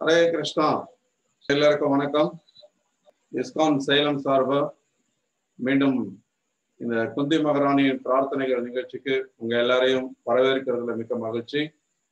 ஹரே கிருஷ்ணா எல்லாருக்கும் வணக்கம் இஸ்கான் சேலம் சார்பா மீண்டும் இந்த குந்தி மகாராணியின் பிரார்த்தனைகள் நிகழ்ச்சிக்கு உங்க எல்லாரையும் வரவேற்கிறதுல மிக்க மகிழ்ச்சி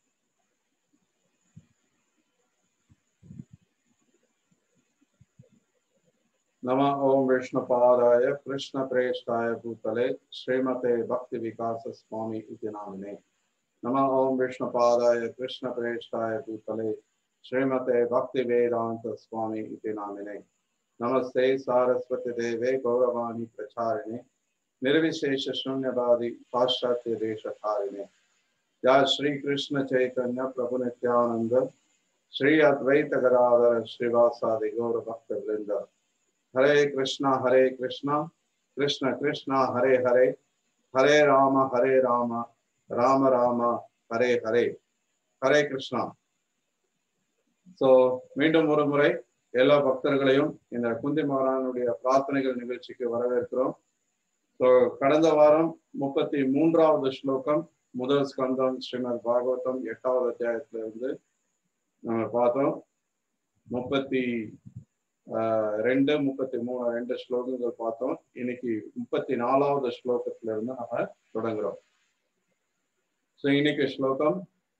नम ओम विष्णुपादाय कृष्ण प्रेष्ठाय भूतले श्रीमते भक्ति विकास स्वामी इति नामिने नम ओम विष्णुपादाय कृष्ण प्रेष्ठाय भूतले श्रीमते भक्ति वेदांत स्वामी इति नामिने नमस्ते सारस्वती देवे गौरवाणी प्रचारिणे निर्विशेष शून्यवादी पाश्चात्य देश धारिणे या श्री कृष्ण चैतन्य प्रभु नित्यानंद श्री अद्वैत गदाधर श्रीवासादि गौर भक्त वृंद हरे कृष्णा हरे कृष्णा कृष्ण कृष्णा हरे हरे हरे राम हरे राम ராம ராம ஹரே ஹரே ஹரே கிருஷ்ணா ஸோ மீண்டும் ஒரு முறை எல்லா பக்தர்களையும் இந்த குந்தி மகாரானுடைய பிரார்த்தனைகள் நிகழ்ச்சிக்கு வரவேற்கிறோம் ஸோ கடந்த வாரம் முப்பத்தி மூன்றாவது ஸ்லோகம் முதல் ஸ்கந்தம் ஸ்ரீமத் பாகவதம் எட்டாவது அத்தியாயத்துல இருந்து நம்ம பார்த்தோம் முப்பத்தி ரெண்டு முப்பத்தி மூணு ரெண்டு ஸ்லோகங்கள் பார்த்தோம் இன்னைக்கு முப்பத்தி நாலாவது ஸ்லோகத்துல இருந்து நம்ம தொடங்குறோம் ஸோ இன்னைக்கு ஸ்லோகம்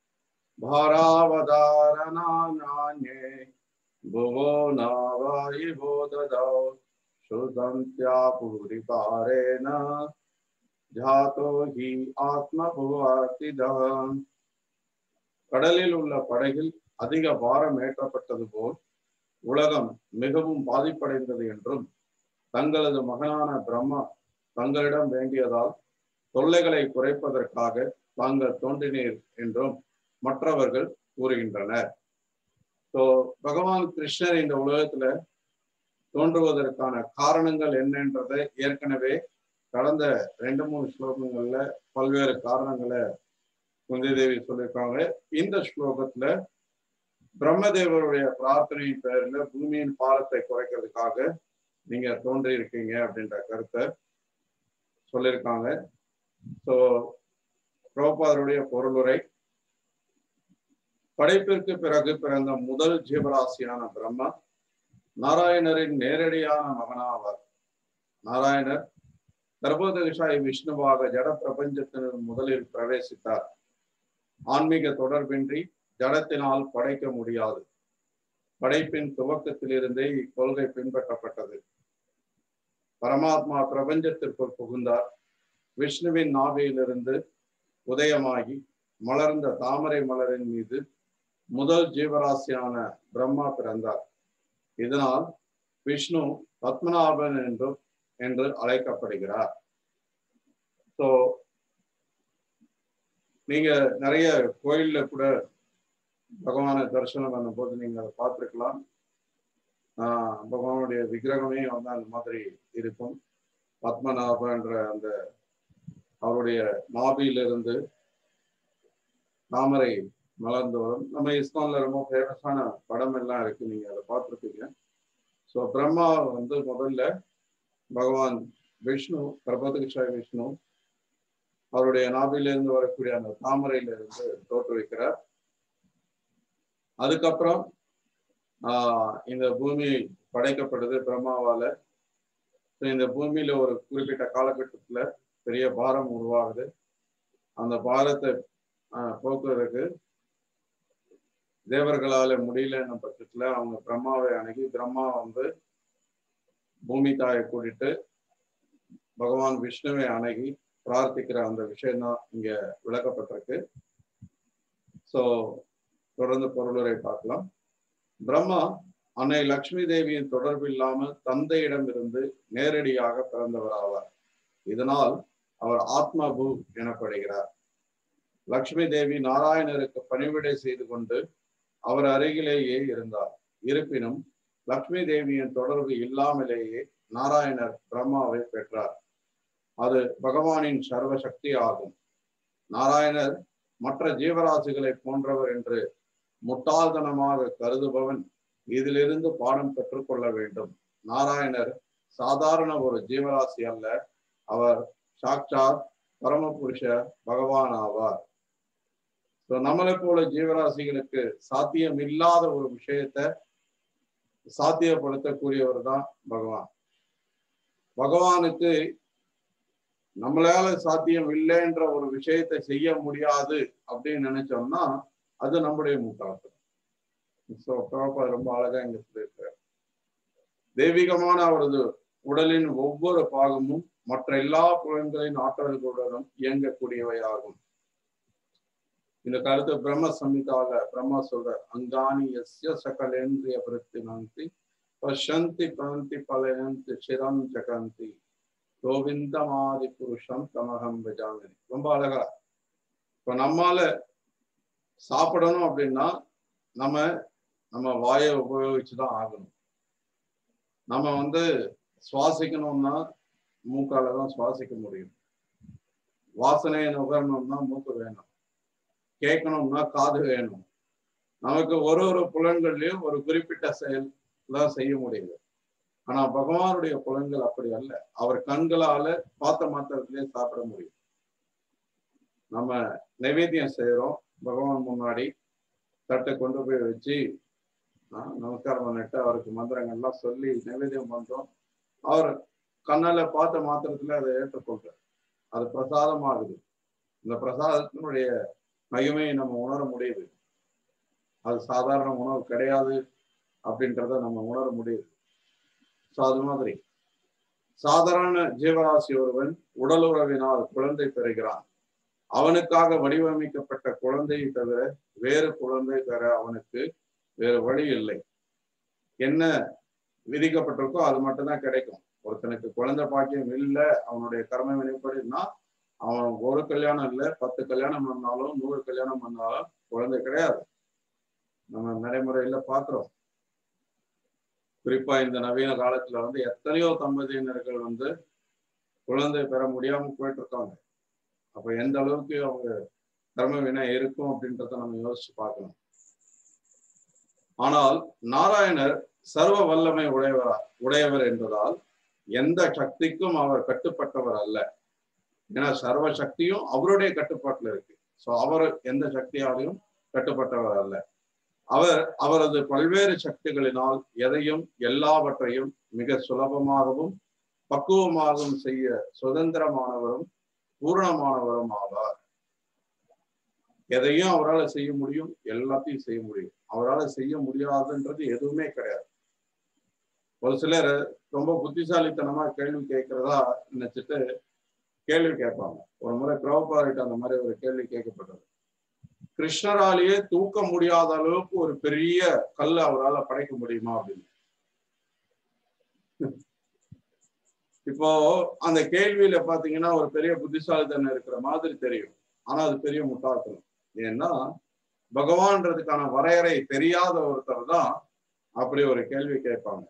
भारावधारणान्ये भुवो नावायि बोधदौ श्रुतन्त्या पूरिपारेण ஜாதோ ஹி ஆத்மபுவாத்திதம் கடலில் உள்ள படகில் அதிக பாரம் ஏற்றப்பட்டது போல் உலகம் மிகவும் பாதிப்படைந்தது என்றும் தங்களது மகனான பிரம்மா தங்களிடம் வேண்டியதால் தொல்லைகளை குறைப்பதற்காக தாங்கள் தோன்றினீர் என்றும் மற்றவர்கள் கூறுகின்றனர் ஸோ பகவான் கிருஷ்ணர் இந்த உலகத்துல தோன்றுவதற்கான காரணங்கள் என்னன்றதை ஏற்கனவே கடந்த ரெண்டு மூணு ஸ்லோகங்கள்ல பல்வேறு காரணங்களை குந்தி தேவி சொல்லியிருக்காங்க இந்த ஸ்லோகத்துல பிரம்மதேவருடைய பிரார்த்தனையின் பெயர்ல பூமியின் பாரத்தை குறைக்கிறதுக்காக நீங்க தோன்றி இருக்கீங்க அப்படின்ற கருத்தை சொல்லியிருக்காங்க ஸோ புரோபாதருடைய பொருளுரை படைப்பிற்கு பிறகு பிறந்த முதல் ஜீவராசியான பிரம்மா நாராயணரின் நேரடியான மகனாவார் நாராயணர் கர்ப்பதகிஷாய் விஷ்ணுவாக ஜட பிரபஞ்சத்தினர் முதலில் பிரவேசித்தார் ஆன்மீக தொடர்பின்றி ஜடத்தினால் படைக்க முடியாது படைப்பின் துவக்கத்திலிருந்தே இக்கொள்கை பின்பற்றப்பட்டது பரமாத்மா பிரபஞ்சத்திற்குள் புகுந்தார் விஷ்ணுவின் நாவியிலிருந்து உதயமாகி மலர்ந்த தாமரை மலரின் மீது முதல் ஜீவராசியான பிரம்மா பிறந்தார் இதனால் விஷ்ணு பத்மநாபன் என்றும் என்று அழைக்கப்படுகிறார் ஸோ நீங்க நிறைய கோயில்ல கூட பகவானை தரிசனம் பண்ணும்போது நீங்க அதை பார்த்துருக்கலாம் பகவானுடைய விக்கிரகமே வந்து அந்த மாதிரி இருக்கும் பத்மநாபன்ற அந்த அவருடைய நாபியிலிருந்து தாமரை மலர்ந்து வரும் நம்ம இஸ்கான்ல ரொம்ப ஃபேமஸான படம் எல்லாம் இருக்கு நீங்க அதை பார்த்துருப்பீங்க ஸோ பிரம்மா வந்து முதல்ல பகவான் விஷ்ணு பிரபதகிஷாய் விஷ்ணு அவருடைய நாபிலிருந்து வரக்கூடிய அந்த தாமரையில இருந்து தோற்றுவிக்கிறார் அதுக்கப்புறம் ஆஹ் இந்த பூமி படைக்கப்படுது பிரம்மாவால இந்த பூமியில ஒரு குறிப்பிட்ட காலகட்டத்துல பெரிய பாரம் உருவாகுது அந்த பாரத்தை போக்குறதுக்கு தேவர்களால முடியலன்ன பட்சத்துல அவங்க பிரம்மாவை அணுகி பிரம்மா வந்து பூமி தாயை கூட்டிட்டு பகவான் விஷ்ணுவை அணுகி பிரார்த்திக்கிற அந்த விஷயம்தான் இங்க விளக்கப்பட்டிருக்கு ஸோ தொடர்ந்து பொருளுரை பார்க்கலாம் பிரம்மா அன்னை லக்ஷ்மி தேவியின் தொடர்பு இல்லாமல் தந்தையிடம் இருந்து நேரடியாக பிறந்தவர் ஆவார் இதனால் அவர் ஆத்மபு எனப்படுகிறார் லக்ஷ்மி தேவி நாராயணருக்கு பணிவிடை செய்து கொண்டு அவர் அருகிலேயே இருந்தார் இருப்பினும் லக்ஷ்மி தேவியின் தொடர்பு இல்லாமலேயே நாராயணர் பிரம்மாவை பெற்றார் அது பகவானின் சர்வ சக்தி ஆகும் நாராயணர் மற்ற ஜீவராசிகளை போன்றவர் என்று முட்டாள்தனமாக கருதுபவன் இதிலிருந்து பாடம் பெற்றுக்கொள்ள வேண்டும் நாராயணர் சாதாரண ஒரு ஜீவராசி அல்ல அவர் சாக்சாத் பரமபுருஷ பகவான் ஆவார் ஸோ நம்மளை போல ஜீவராசிகளுக்கு சாத்தியம் இல்லாத ஒரு விஷயத்த சாத்தியப்படுத்தக்கூடியவர் தான் பகவான் பகவானுக்கு நம்மளால சாத்தியம் இல்லைன்ற ஒரு விஷயத்தை செய்ய முடியாது அப்படின்னு நினைச்சோம்னா அது நம்முடைய முட்டாள்தனம் ஸோ பிரபா ரொம்ப அழகா இங்க சொல்லியிருக்காரு தெய்வீகமான அவரது உடலின் ஒவ்வொரு பாகமும் மற்ற எல்லா புலன்களின் ஆற்றல்களுடனும் இயங்கக்கூடியவையாகும் இந்த கருத்து பிரம்ம சமிதாக பிரம்மா சொல்ற அங்காணி எஸ்ய சகலேந்திரிய பிரத்தி நந்தி பசந்தி பந்தி பலயந்தி சிரம் ஜகந்தி கோவிந்தமாதி புருஷம் தமகம் விஜாமினி ரொம்ப அழகா இப்ப நம்மால சாப்பிடணும் அப்படின்னா நம்ம நம்ம வாயை உபயோகிச்சுதான் ஆகணும் நம்ம வந்து சுவாசிக்கணும்னா மூக்கால தான் சுவாசிக்க முடியும் வாசனையை நுகரணும்னா மூக்கு வேணும் கேட்கணும்னா காது வேணும் நமக்கு ஒரு ஒரு புலன்கள்லயும் ஒரு குறிப்பிட்ட செயல் தான் செய்ய முடியுது ஆனா பகவானுடைய புலன்கள் அப்படி அல்ல அவர் கண்களால பார்த்த மாத்திரத்திலே சாப்பிட முடியும் நம்ம நைவேத்தியம் செய்யறோம் பகவான் முன்னாடி தட்டை கொண்டு போய் வச்சு நமஸ்காரம் பண்ணிட்டு அவருக்கு மந்திரங்கள்லாம் சொல்லி நைவேத்தியம் பண்றோம் அவர் கண்ணால பார்த்த மாத்திரத்துல அதை ஏற்றுக்கொள்றார் அது பிரசாதமாகுது இந்த பிரசாதத்தினுடைய மகிமையை நம்ம உணர முடியுது அது சாதாரண உணவு கிடையாது அப்படின்றத நம்ம உணர முடியுது ஸோ அது மாதிரி சாதாரண ஜீவராசி ஒருவன் உடலுறவினால் குழந்தை பெறுகிறான் அவனுக்காக வடிவமைக்கப்பட்ட குழந்தையை தவிர வேறு குழந்தை பெற அவனுக்கு வேறு வழி இல்லை என்ன விதிக்கப்பட்டிருக்கோ அது மட்டும்தான் கிடைக்கும் ஒருத்தனுக்கு குழந்தை பாக்கியம் இல்லை அவனுடைய கர்ம வினைப்படினா அவன் ஒரு கல்யாணம் இல்லை பத்து கல்யாணம் பண்ணாலும் நூறு கல்யாணம் பண்ணாலும் குழந்தை கிடையாது நம்ம நடைமுறையில பாக்குறோம் குறிப்பா இந்த நவீன காலத்துல வந்து எத்தனையோ தம்பதியினர்கள் வந்து குழந்தை பெற முடியாம போயிட்டு இருக்காங்க அப்ப எந்த அளவுக்கு அவங்க கர்ம வினை இருக்கும் அப்படின்றத நம்ம யோசிச்சு பார்க்கணும் ஆனால் நாராயணர் சர்வ வல்லமை உடையவர் உடையவர் என்பதால் எந்த சக்திக்கும் அவர் கட்டுப்பட்டவர் அல்ல ஏன்னா சர்வ சக்தியும் அவருடைய கட்டுப்பாட்டுல இருக்கு ஸோ அவர் எந்த சக்தியாலையும் கட்டுப்பட்டவர் அல்ல அவர் அவரது பல்வேறு சக்திகளினால் எதையும் எல்லாவற்றையும் மிக சுலபமாகவும் பக்குவமாகவும் செய்ய சுதந்திரமானவரும் பூரணமானவரும் ஆவார் எதையும் அவரால் செய்ய முடியும் எல்லாத்தையும் செய்ய முடியும் அவரால் செய்ய முடியாதுன்றது எதுவுமே கிடையாது ஒரு சிலர் ரொம்ப புத்திசாலித்தனமா கேள்வி கேட்கிறதா நினைச்சிட்டு கேள்வி கேட்பாங்க ஒரு முறை பிரபுபாரிட்ட அந்த மாதிரி ஒரு கேள்வி கேட்கப்பட்டது கிருஷ்ணராலேயே தூக்க முடியாத அளவுக்கு ஒரு பெரிய கல் அவரால் படைக்க முடியுமா அப்படின்னு இப்போ அந்த கேள்வியில பாத்தீங்கன்னா ஒரு பெரிய புத்திசாலித்தனம் இருக்கிற மாதிரி தெரியும் ஆனா அது பெரிய முட்டாள்தனம் ஏன்னா பகவான்றதுக்கான வரையறை தெரியாத ஒருத்தர் தான் அப்படி ஒரு கேள்வி கேட்பாங்க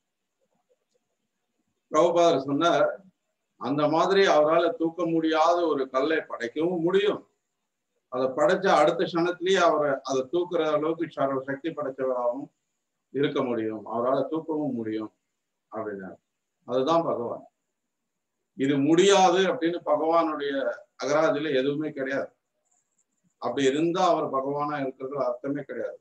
பிரபுபாதர் சொன்னார் அந்த மாதிரி அவரால் தூக்க முடியாத ஒரு கல்லை படைக்கவும் முடியும் அதை படைச்ச அடுத்த க்ஷணத்திலேயே அவரை அதை தூக்குற அளவுக்கு சர்வ சக்தி படைச்சவராகவும் இருக்க முடியும் அவரால் தூக்கவும் முடியும் அப்படின்னா அதுதான் பகவான் இது முடியாது அப்படின்னு பகவானுடைய அகராதியில எதுவுமே கிடையாது அப்படி இருந்தா அவர் பகவானா இருக்கிறது அர்த்தமே கிடையாது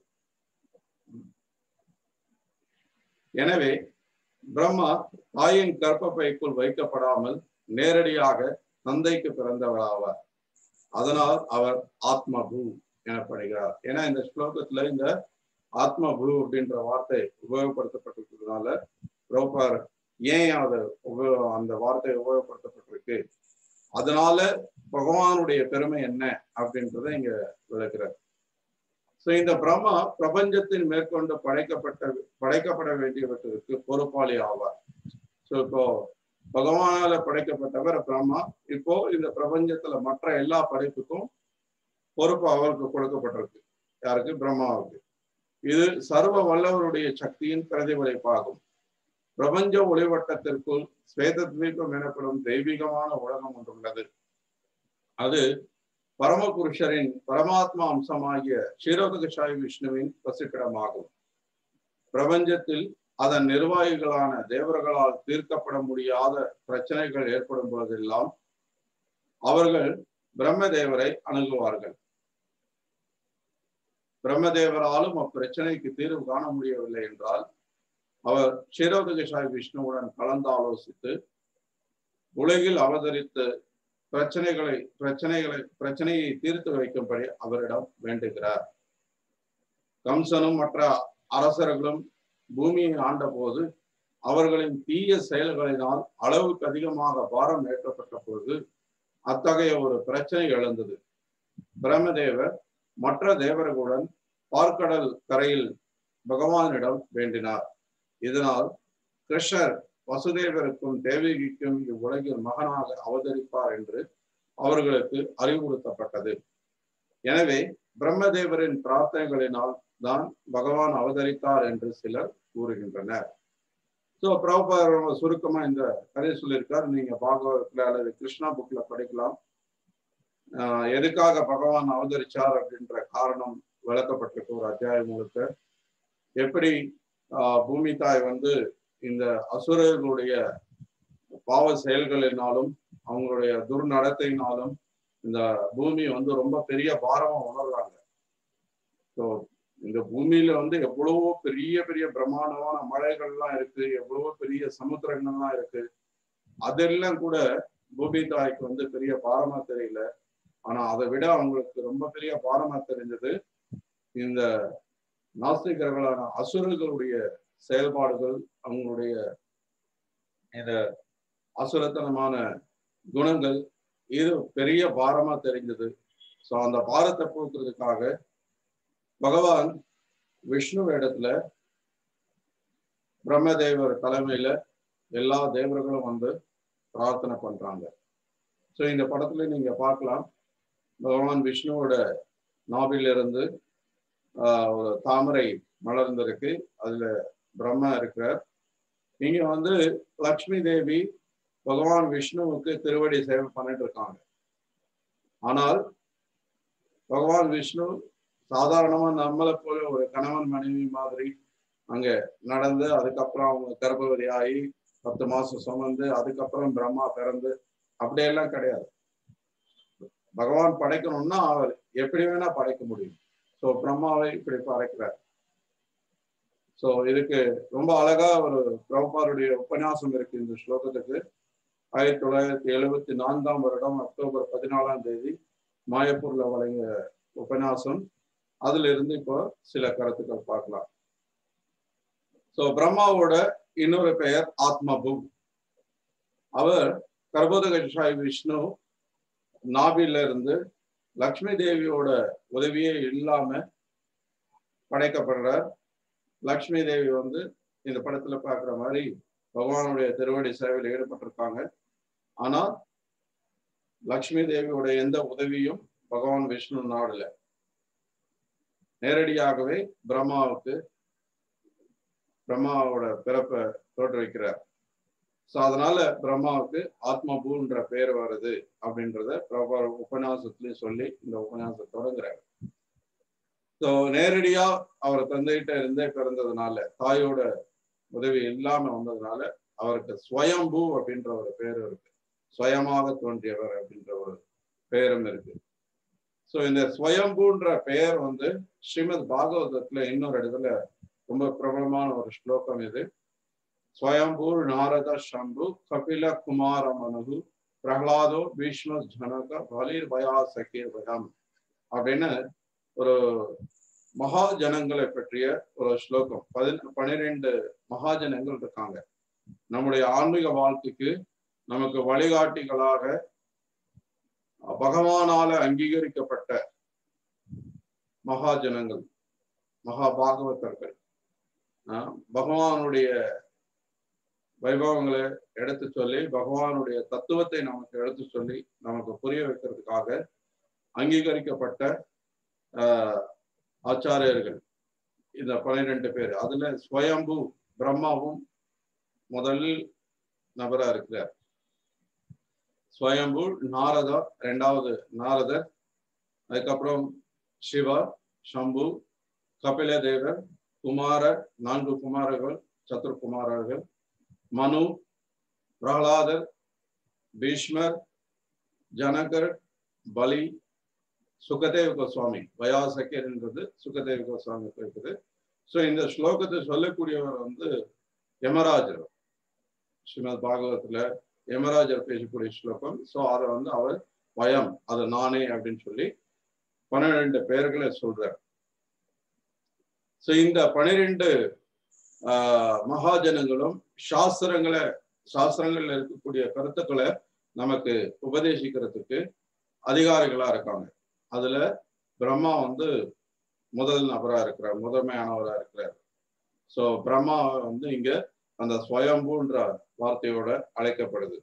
எனவே பிரம்மா தாயின் கற்பப்பைக்குள் வைக்கப்படாமல் நேரடியாக தந்தைக்கு பிறந்தவராவார் அதனால் அவர் ஆத்மபூ எனப்படுகிறார் ஏன்னா இந்த ஸ்லோகத்துல இந்த ஆத்மபூ அப்படின்ற வார்த்தை உபயோகப்படுத்தப்பட்டிருக்கிறதுனால ரோபார் ஏன் அது உபயோ அந்த வார்த்தை உபயோகப்படுத்தப்பட்டிருக்கு அதனால பகவானுடைய பெருமை என்ன அப்படின்றத இங்க விளக்குறார் ஸோ இந்த பிரம்மா பிரபஞ்சத்தின் மேற்கொண்டு படைக்கப்பட்ட படைக்கப்பட வேண்டியவற்றிற்கு பொறுப்பாளி ஆவார் ஸோ இப்போ பகவானால படைக்கப்பட்டவர் பிரம்மா இப்போ இந்த பிரபஞ்சத்துல மற்ற எல்லா படைப்புக்கும் பொறுப்பு அவருக்கு கொடுக்கப்பட்டிருக்கு யாருக்கு பிரம்மாவுக்கு இது சர்வ வல்லவருடைய சக்தியின் பிரதிபலிப்பாகும் பிரபஞ்ச ஒளிவட்டத்திற்குள் ஸ்வேதத்வீபம் எனப்படும் தெய்வீகமான உலகம் ஒன்றுள்ளது அது பரமபுருஷரின் பரமாத்மா அம்சமாகிய ஷீரோதகசாயி விஷ்ணுவின் வசிப்பிடமாகும் பிரபஞ்சத்தில் அதன் நிர்வாகிகளான தேவர்களால் தீர்க்கப்பட முடியாத பிரச்சனைகள் ஏற்படும் பொழுதெல்லாம் அவர்கள் பிரம்ம தேவரை அணுகுவார்கள் பிரம்மதேவராலும் அப்பிரச்சனைக்கு தீர்வு காண முடியவில்லை என்றால் அவர் க்ஷீரோதகசாய் விஷ்ணுவுடன் கலந்து ஆலோசித்து உலகில் அவதரித்து பிரச்சனைகளை பிரச்சனைகளை பிரச்சனையை தீர்த்து வைக்கும்படி அவரிடம் வேண்டுகிறார் கம்சனும் மற்ற அரசர்களும் பூமியை ஆண்ட போது அவர்களின் தீய செயல்களினால் அளவுக்கு அதிகமாக பாரம் ஏற்றப்பட்ட பொழுது அத்தகைய ஒரு பிரச்சனை எழுந்தது பிரம்மதேவர் மற்ற தேவர்களுடன் பார்க்கடல் கரையில் பகவானிடம் வேண்டினார் இதனால் கிருஷ்ணர் வசுதேவருக்கும் தேவகிக்கும் இவ்வுலகில் மகனாக அவதரிப்பார் என்று அவர்களுக்கு அறிவுறுத்தப்பட்டது எனவே பிரம்மதேவரின் பிரார்த்தனைகளினால் தான் பகவான் அவதரித்தார் என்று சிலர் கூறுகின்றனர் ஸோ பிரபுபார் சுருக்கமா இந்த கதையை சொல்லியிருக்கார் நீங்க பாகவதத்துல அல்லது கிருஷ்ணா புக்ல படிக்கலாம் ஆஹ் எதுக்காக பகவான் அவதரிச்சார் அப்படின்ற காரணம் விளக்கப்பட்டிருக்கு ஒரு அத்தியாயம் முழுக்க எப்படி ஆஹ் பூமி தாய் வந்து இந்த அசுரர்களுடைய பாவ செயல்களினாலும் அவங்களுடைய துர்நடத்தையினாலும் இந்த பூமி வந்து ரொம்ப பெரிய பாரமா உணர்றாங்க ஸோ இந்த பூமியில வந்து எவ்வளவோ பெரிய பெரிய பிரம்மாண்டமான மலைகள்லாம் இருக்கு எவ்வளவோ பெரிய சமுத்திரங்கள்லாம் இருக்கு அதெல்லாம் கூட பூமி தாய்க்கு வந்து பெரிய பாரமா தெரியல ஆனா அதை விட அவங்களுக்கு ரொம்ப பெரிய பாரமா தெரிஞ்சது இந்த நாஸ்திகர்களான அசுரர்களுடைய செயல்பாடுகள் அவங்களுடைய இந்த அசுரத்தனமான குணங்கள் இது பெரிய பாரமா தெரிஞ்சது ஸோ அந்த பாரத்தை போக்குறதுக்காக பகவான் விஷ்ணு இடத்துல பிரம்மதேவர் தலைமையில எல்லா தேவர்களும் வந்து பிரார்த்தனை பண்றாங்க ஸோ இந்த படத்துல நீங்க பார்க்கலாம் பகவான் விஷ்ணுவோட நாவிலிருந்து ஆஹ் ஒரு தாமரை மலர்ந்திருக்கு அதுல பிரம்மா இருக்கிறார் இங்க வந்து லக்ஷ்மி தேவி பகவான் விஷ்ணுவுக்கு திருவடி சேவை பண்ணிட்டு இருக்காங்க ஆனால் பகவான் விஷ்ணு சாதாரணமா நம்மளை போல ஒரு கணவன் மனைவி மாதிரி அங்க நடந்து அதுக்கப்புறம் அவங்க கர்ப்பவதி ஆகி பத்து மாசம் சுமந்து அதுக்கப்புறம் பிரம்மா பிறந்து அப்படியெல்லாம் கிடையாது பகவான் படைக்கணும்னா அவர் எப்படி வேணா படைக்க முடியும் ஸோ பிரம்மாவை இப்படி படைக்கிறார் ஸோ இதுக்கு ரொம்ப அழகா ஒரு பிரபுபாருடைய உபன்யாசம் இருக்கு இந்த ஸ்லோகத்துக்கு ஆயிரத்தி தொள்ளாயிரத்தி எழுபத்தி நான்காம் வருடம் அக்டோபர் பதினாலாம் தேதி மாயப்பூர்ல வழங்கிய உபன்யாசம் அதுல இருந்து இப்போ சில கருத்துக்கள் பார்க்கலாம் ஸோ பிரம்மாவோட இன்னொரு பெயர் ஆத்மபு அவர் கர்போதகாய் விஷ்ணு நாபில இருந்து லக்ஷ்மி தேவியோட உதவியே இல்லாம படைக்கப்படுறார் லக்ஷ்மி தேவி வந்து இந்த படத்துல பாக்குற மாதிரி பகவானுடைய திருவடி சேவையில் ஈடுபட்டிருக்காங்க ஆனா லக்ஷ்மி தேவியோட எந்த உதவியும் பகவான் விஷ்ணு நாடுல நேரடியாகவே பிரம்மாவுக்கு பிரம்மாவோட பிறப்பை தோற்றுவிக்கிறார் ஸோ அதனால பிரம்மாவுக்கு ஆத்மபூன்ற பேர் வருது அப்படின்றத பிரபா உபன்யாசத்துலயும் சொல்லி இந்த உபன்யாசம் தொடங்குறாரு ஸோ நேரடியா அவர் தந்தைகிட்ட இருந்தே பிறந்ததுனால தாயோட உதவி இல்லாம வந்ததுனால அவருக்கு ஸ்வயம்பூ அப்படின்ற ஒரு பேர் இருக்கு சுயமாக தோன்றியவர் அப்படின்ற ஒரு பெயரும் இருக்கு ஸோ இந்த ஸ்வயம்பூன்ற பெயர் வந்து ஸ்ரீமத் பாகவதத்துல இன்னொரு இடத்துல ரொம்ப பிரபலமான ஒரு ஸ்லோகம் இது ஸ்வயம்பூர் நாரத சம்பு கபில குமார மனு பிரகலாதோ பீஷ்ம ஜனக பலிர் பயா சக்கீர் பயம் அப்படின்னு ஒரு மகா ஜனங்களை பற்றிய ஒரு ஸ்லோகம் பதி பனிரெண்டு மகாஜனங்கள் இருக்காங்க நம்முடைய ஆன்மீக வாழ்க்கைக்கு நமக்கு வழிகாட்டிகளாக பகவானால அங்கீகரிக்கப்பட்ட மகாஜனங்கள் மகா பாகவதர்கள் பகவானுடைய வைபவங்களை எடுத்து சொல்லி பகவானுடைய தத்துவத்தை நமக்கு எடுத்து சொல்லி நமக்கு புரிய வைக்கிறதுக்காக அங்கீகரிக்கப்பட்ட ஆச்சாரியர்கள் இந்த பன்னிரெண்டு பேர் அதுல ஸ்வயம்பு பிரம்மாவும் முதலில் நபரா இருக்கிறார் ஸ்வயம்பு நாரதா ரெண்டாவது நாரதர் அதுக்கப்புறம் சிவா சம்பு கபில தேவர் குமாரர் நான்கு குமாரர்கள் சத்துருக்குமாரர்கள் மனு பிரகலாதர் பீஷ்மர் ஜனகர் பலி சுகதேவ கோஸ்வாமி வயாசக்கியன்றது சுகதேவ கோஸ்வாமிக்கு இருக்குது ஸோ இந்த ஸ்லோகத்தை சொல்லக்கூடியவர் வந்து யமராஜர் ஸ்ரீமத் பாகவத்துல யமராஜர் பேசக்கூடிய ஸ்லோகம் ஸோ அதை வந்து அவர் பயம் அது நானே அப்படின்னு சொல்லி பன்னிரெண்டு பெயர்களை சொல்றார் ஸோ இந்த பனிரெண்டு மகாஜனங்களும் சாஸ்திரங்களை சாஸ்திரங்கள்ல இருக்கக்கூடிய கருத்துக்களை நமக்கு உபதேசிக்கிறதுக்கு அதிகாரிகளா இருக்காங்க அதுல பிரம்மா வந்து முதல் நபரா இருக்கிறார் முதன்மையானவரா இருக்கிறார் ஸோ பிரம்மா வந்து இங்க அந்த ஸ்வயம்புன்ற வார்த்தையோட அழைக்கப்படுது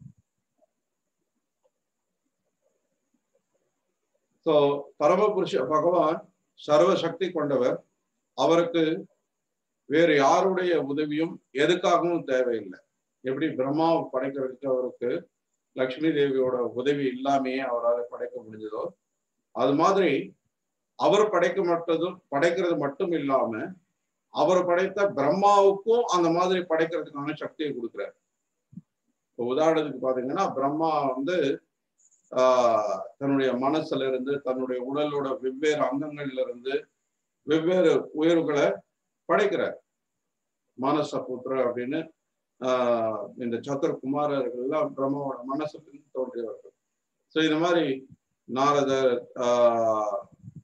ஸோ பரமபுருஷ பகவான் சர்வ சக்தி கொண்டவர் அவருக்கு வேறு யாருடைய உதவியும் எதுக்காகவும் தேவையில்லை எப்படி பிரம்மாவை படைக்கிறதுக்கு அவருக்கு லக்ஷ்மி தேவியோட உதவி இல்லாமையே அவரால் படைக்க முடிஞ்சதோ அது மாதிரி அவர் படைக்க மட்டும் படைக்கிறது மட்டும் இல்லாம அவர் படைத்த பிரம்மாவுக்கும் அந்த மாதிரி படைக்கிறதுக்கான சக்தியை கொடுக்குறாரு இப்போ உதாரணத்துக்கு பாத்தீங்கன்னா பிரம்மா வந்து ஆஹ் தன்னுடைய மனசுல இருந்து தன்னுடைய உடலோட வெவ்வேறு அங்கங்கள்ல இருந்து வெவ்வேறு உயர்வுகளை படைக்கிறார் மானசபுத்திர அப்படின்னு ஆஹ் இந்த சத்திரகுமாரர்கள் எல்லாம் பிரம்மாவோட மனசுக்கு தோன்றியவர்கள் ஸோ இது மாதிரி நாரதர் ஆஹ்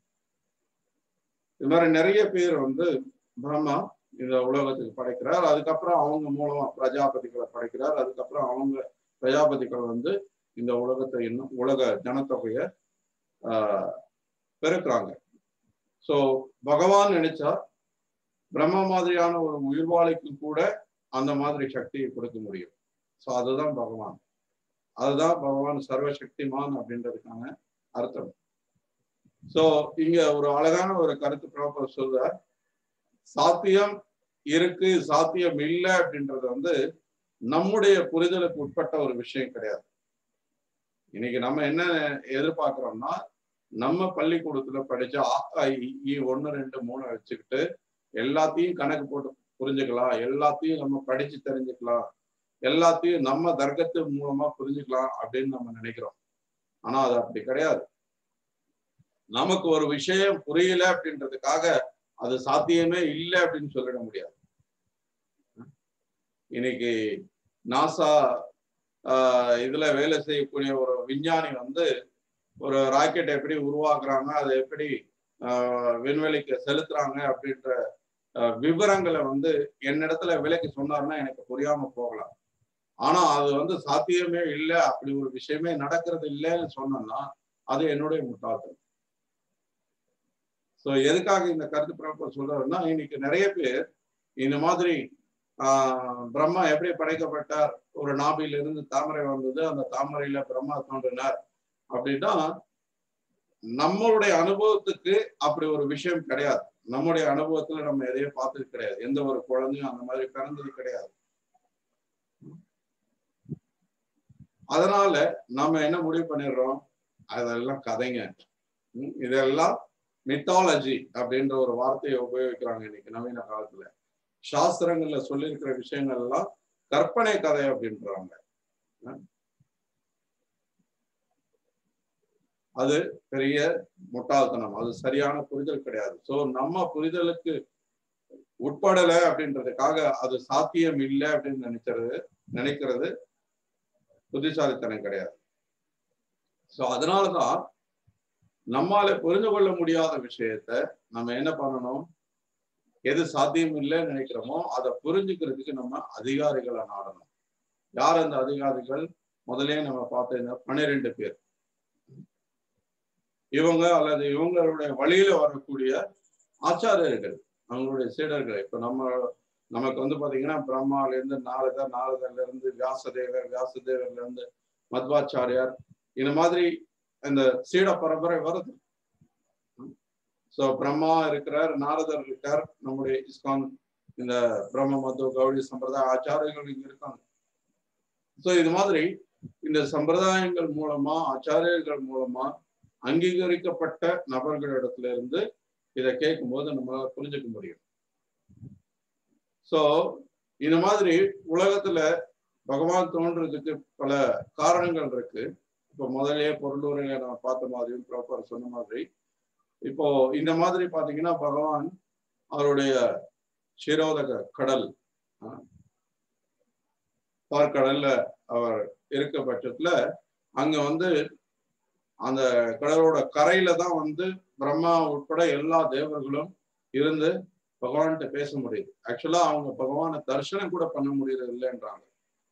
இது மாதிரி நிறைய பேர் வந்து பிரம்மா இந்த உலகத்துக்கு படைக்கிறார் அதுக்கப்புறம் அவங்க மூலமா பிரஜாபதிகளை படைக்கிறார் அதுக்கப்புறம் அவங்க பிரஜாபதிகள் வந்து இந்த உலகத்தை இன்னும் உலக ஜனத்தொகையை ஆஹ் பெருக்குறாங்க ஸோ பகவான் நினைச்சா பிரம்ம மாதிரியான ஒரு உயிர்வாளிக்கு கூட அந்த மாதிரி சக்தியை கொடுக்க முடியும் ஸோ அதுதான் பகவான் அதுதான் பகவான் சர்வசக்திமான் அப்படின்றதுக்கான அர்த்தம் ஸோ இங்க ஒரு அழகான ஒரு கருத்து ப்ராப்பர் சொல்ற சாத்தியம் இருக்கு சாத்தியம் இல்லை அப்படின்றது வந்து நம்முடைய புரிதலுக்கு உட்பட்ட ஒரு விஷயம் கிடையாது இன்னைக்கு நம்ம என்ன எதிர்பார்க்கிறோம்னா நம்ம பள்ளிக்கூடத்துல படிச்ச ஆ இ ஒன்னு ரெண்டு மூணு வச்சுக்கிட்டு எல்லாத்தையும் கணக்கு போட்டு புரிஞ்சுக்கலாம் எல்லாத்தையும் நம்ம படிச்சு தெரிஞ்சுக்கலாம் எல்லாத்தையும் நம்ம தர்க்கத்து மூலமா புரிஞ்சுக்கலாம் அப்படின்னு நம்ம நினைக்கிறோம் ஆனா அது அப்படி கிடையாது நமக்கு ஒரு விஷயம் புரியல அப்படின்றதுக்காக அது சாத்தியமே இல்லை அப்படின்னு சொல்லிட முடியாது இன்னைக்கு நாசா இதுல வேலை செய்யக்கூடிய ஒரு விஞ்ஞானி வந்து ஒரு ராக்கெட் எப்படி உருவாக்குறாங்க அதை எப்படி விண்வெளிக்கு செலுத்துறாங்க அப்படின்ற விவரங்களை வந்து என்னிடத்துல விலைக்கு சொன்னார்னா எனக்கு புரியாம போகலாம் ஆனா அது வந்து சாத்தியமே இல்லை அப்படி ஒரு விஷயமே நடக்கிறது இல்லைன்னு சொன்னோம்னா அது என்னுடைய முட்டாள்தனம் ஸோ எதுக்காக இந்த கருத்து பிறப்பு சொல்றாருன்னா இன்னைக்கு நிறைய பேர் இந்த மாதிரி ஆஹ் பிரம்மா எப்படி படைக்கப்பட்டார் ஒரு நாபில இருந்து தாமரை வந்தது அந்த தாமரையில பிரம்மா தோன்றினார் அப்படின்னா நம்மளுடைய அனுபவத்துக்கு அப்படி ஒரு விஷயம் கிடையாது நம்முடைய அனுபவத்துல நம்ம எதையும் பார்த்தது கிடையாது எந்த ஒரு குழந்தையும் அந்த மாதிரி பிறந்தது கிடையாது அதனால நம்ம என்ன முடிவு பண்ணிடுறோம் அதெல்லாம் கதைங்க இதெல்லாம் மித்தாலஜி அப்படின்ற ஒரு வார்த்தையை உபயோகிக்கிறாங்க இன்னைக்கு நவீன காலத்துல சாஸ்திரங்கள்ல சொல்லியிருக்கிற விஷயங்கள் எல்லாம் கற்பனை கதை அப்படின்றாங்க அது பெரிய முட்டாள்தனம் அது சரியான புரிதல் கிடையாது சோ நம்ம புரிதலுக்கு உட்படலை அப்படின்றதுக்காக அது சாத்தியம் இல்லை அப்படின்னு நினைக்கிறது நினைக்கிறது புத்திசாலித்தனம் கிடையாது சோ அதனாலதான் நம்மால புரிந்து கொள்ள முடியாத விஷயத்த நம்ம என்ன பண்ணணும் எது சாத்தியம் இல்லைன்னு நினைக்கிறோமோ அதை புரிஞ்சுக்கிறதுக்கு நம்ம அதிகாரிகளை நாடணும் யார் அந்த அதிகாரிகள் முதலே நம்ம பார்த்தீங்கன்னா பன்னிரெண்டு பேர் இவங்க அல்லது இவங்களுடைய வழியில வரக்கூடிய ஆச்சாரியர்கள் அவங்களுடைய சீடர்கள் இப்ப நம்ம நமக்கு வந்து பாத்தீங்கன்னா பிரம்மால இருந்து நாரதர் நாரதர்ல இருந்து வியாசதேவர் வியாசதேவர்ல இருந்து மத்வாச்சாரியார் இந்த மாதிரி இந்த சீட பரம்பரை வருது ஸோ பிரம்மா இருக்கிறார் நாரதர் இருக்கார் நம்முடைய இஸ்கான் இந்த பிரம்ம மத்துவ கௌடி சம்பிரதாய ஆச்சாரியர்கள் இங்க இருக்காங்க ஸோ இது மாதிரி இந்த சம்பிரதாயங்கள் மூலமா ஆச்சாரியர்கள் மூலமா அங்கீகரிக்கப்பட்ட நபர்களிடத்துல இருந்து இதை கேட்கும் போது நம்மளால புரிஞ்சுக்க முடியும் ஸோ இந்த மாதிரி உலகத்துல பகவான் தோன்றதுக்கு பல காரணங்கள் இருக்கு இப்ப இப்போ முதல்லயே பொருளுரையில நம்ம பார்த்த மாதிரியும் ப்ராப்பர் சொன்ன மாதிரி இப்போ இந்த மாதிரி பாத்தீங்கன்னா பகவான் அவருடைய சிரோதக கடல் பார்க்கடல்ல அவர் இருக்க பட்சத்துல அங்க வந்து அந்த கடலோட கரையில தான் வந்து பிரம்மா உட்பட எல்லா தேவர்களும் இருந்து பகவான்கிட்ட பேச முடியுது ஆக்சுவலா அவங்க பகவானை தரிசனம் கூட பண்ண முடியறது இல்லைன்றாங்க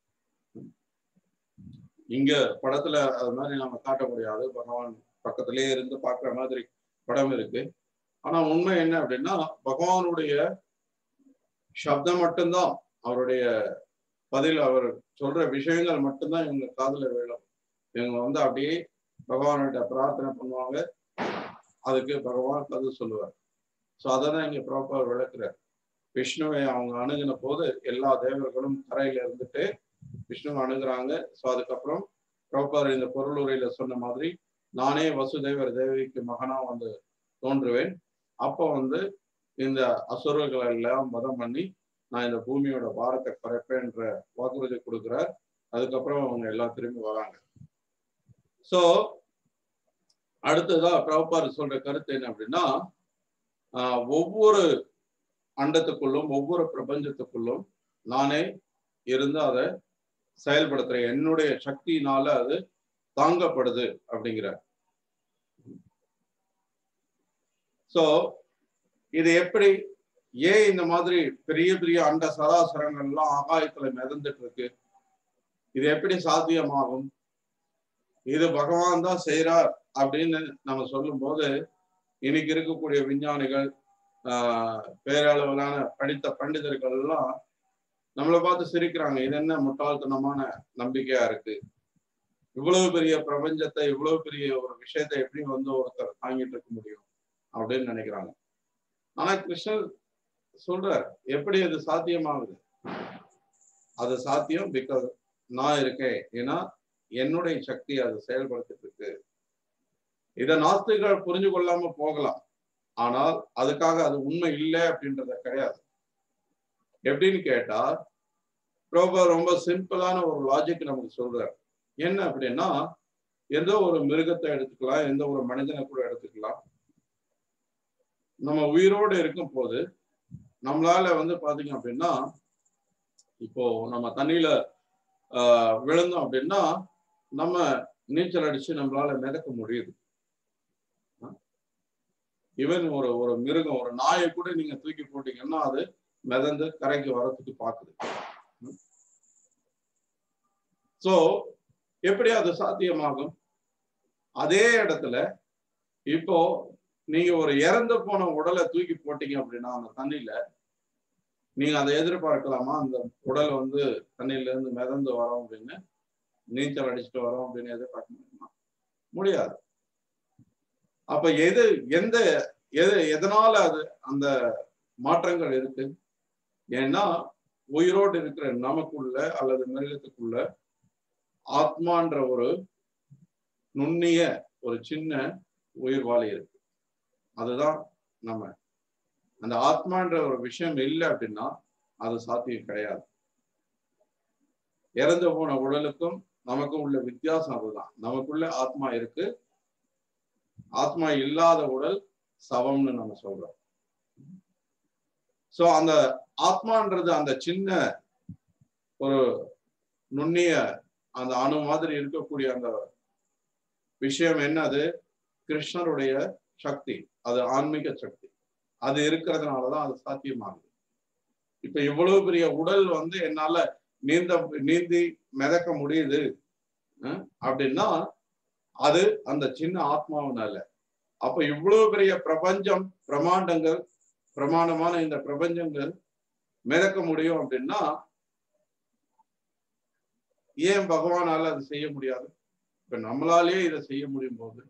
இங்க படத்துல அது மாதிரி நம்ம காட்ட முடியாது பகவான் பக்கத்திலேயே இருந்து பாக்குற மாதிரி படம் இருக்கு ஆனா உண்மை என்ன அப்படின்னா பகவானுடைய சப்தம் மட்டும்தான் அவருடைய பதில் அவர் சொல்ற விஷயங்கள் மட்டும்தான் இவங்க காதுல விழும் இவங்க வந்து அப்படியே பகவான்கிட்ட பிரார்த்தனை பண்ணுவாங்க அதுக்கு பகவான் பதில் சொல்லுவார் ஸோ அதை தான் இங்க ப்ராப்பர் விளக்குறார் விஷ்ணுவை அவங்க அணுகின போது எல்லா தேவர்களும் கரையில இருந்துட்டு விஷ்ணுவை அணுகுறாங்க ஸோ அதுக்கப்புறம் ப்ராப்பர் இந்த பொருளுரையில சொன்ன மாதிரி நானே வசுதேவர் தேவிக்கு மகனா வந்து தோன்றுவேன் அப்போ வந்து இந்த அசுரர்களை எல்லாம் மதம் பண்ணி நான் இந்த பூமியோட பாரத்தை குறைப்பேன்ற வாக்குறுதி கொடுக்குறார் அதுக்கப்புறம் அவங்க எல்லாம் திரும்பி வராங்க ஸோ அடுத்ததா பிரபார் சொல்ற கருத்து என்ன அப்படின்னா ஒவ்வொரு அண்டத்துக்குள்ளும் ஒவ்வொரு பிரபஞ்சத்துக்குள்ளும் நானே இருந்து அதை செயல்படுத்துறேன் என்னுடைய சக்தியினால அது தாங்கப்படுது அப்படிங்கிற சோ இது எப்படி ஏன் இந்த மாதிரி பெரிய பெரிய அண்ட சராசரங்கள்லாம் ஆகாயத்துல மிதந்துட்டு இருக்கு இது எப்படி சாத்தியமாகும் இது பகவான் தான் செய்யறார் அப்படின்னு நம்ம சொல்லும் போது இன்னைக்கு இருக்கக்கூடிய விஞ்ஞானிகள் ஆஹ் பேரளவிலான படித்த பண்டிதர்கள் எல்லாம் நம்மளை பார்த்து சிரிக்கிறாங்க இது என்ன முட்டாள்தனமான நம்பிக்கையா இருக்கு இவ்வளவு பெரிய பிரபஞ்சத்தை இவ்வளவு பெரிய ஒரு விஷயத்தை எப்படி வந்து ஒருத்தர் தாங்கிட்டு இருக்க முடியும் அப்படின்னு நினைக்கிறாங்க ஆனா கிருஷ்ணர் சொல்றார் எப்படி அது சாத்தியமாகுது அது சாத்தியம் பிகாஸ் நான் இருக்கேன் ஏன்னா என்னுடைய சக்தி அது செயல்படுத்திட்டு இருக்கு இதை நாஸ்திகள் புரிஞ்சு கொள்ளாம போகலாம் ஆனால் அதுக்காக அது உண்மை இல்லை அப்படின்றத கிடையாது எப்படின்னு கேட்டா ரொம்ப ரொம்ப சிம்பிளான ஒரு லாஜிக் நமக்கு சொல்றாரு என்ன அப்படின்னா எந்த ஒரு மிருகத்தை எடுத்துக்கலாம் எந்த ஒரு மனிதனை கூட எடுத்துக்கலாம் நம்ம உயிரோடு இருக்கும் போது நம்மளால வந்து பாத்தீங்க அப்படின்னா இப்போ நம்ம தண்ணியில ஆஹ் விழுந்தோம் அப்படின்னா நம்ம நீச்சல் அடிச்சு நம்மளால மிதக்க முடியுது ஈவன் ஒரு ஒரு மிருகம் ஒரு நாயை கூட நீங்க தூக்கி போட்டீங்கன்னா அது மிதந்து கரைக்கு வரத்துக்கு பாக்குது சோ எப்படி அது சாத்தியமாகும் அதே இடத்துல இப்போ நீங்க ஒரு இறந்து போன உடலை தூக்கி போட்டீங்க அப்படின்னா அந்த தண்ணியில நீங்க அதை எதிர்பார்க்கலாமா அந்த உடல் வந்து தண்ணியில இருந்து மிதந்து வரோம் அப்படின்னு நீச்சல் அடிச்சுட்டு வரோம் அப்படின்னு எதிர்பார்க்க முடியுமா முடியாது அப்ப எது எந்த எது எதனால அது அந்த மாற்றங்கள் இருக்கு ஏன்னா உயிரோடு இருக்கிற நமக்குள்ள அல்லது மிருகத்துக்குள்ள ஆத்மான்ற ஒரு நுண்ணிய ஒரு சின்ன உயிர்வாளி இருக்கு அதுதான் நம்ம அந்த ஆத்மான்ற ஒரு விஷயம் இல்லை அப்படின்னா அது சாத்தியம் கிடையாது இறந்து போன உடலுக்கும் நமக்கும் உள்ள வித்தியாசம் அதுதான் நமக்குள்ள ஆத்மா இருக்கு ஆத்மா இல்லாத உடல் சவம்னு நம்ம சொல்றோம் சோ அந்த ஆத்மான்றது அந்த சின்ன ஒரு நுண்ணிய அந்த அணு மாதிரி இருக்கக்கூடிய அந்த விஷயம் என்னது கிருஷ்ணருடைய சக்தி அது ஆன்மீக சக்தி அது இருக்கிறதுனாலதான் அது சாத்தியமாகுது இப்ப இவ்வளவு பெரிய உடல் வந்து என்னால நீந்த நீந்தி மிதக்க முடியுது அப்படின்னா அது அந்த சின்ன ஆத்மாவினால அப்ப இவ்வளவு பெரிய பிரபஞ்சம் பிரமாண்டங்கள் பிரமாண்டமான இந்த பிரபஞ்சங்கள் மிதக்க முடியும் அப்படின்னா ஏன் பகவானால அது செய்ய முடியாது இப்ப நம்மளாலேயே இதை செய்ய முடியும் போது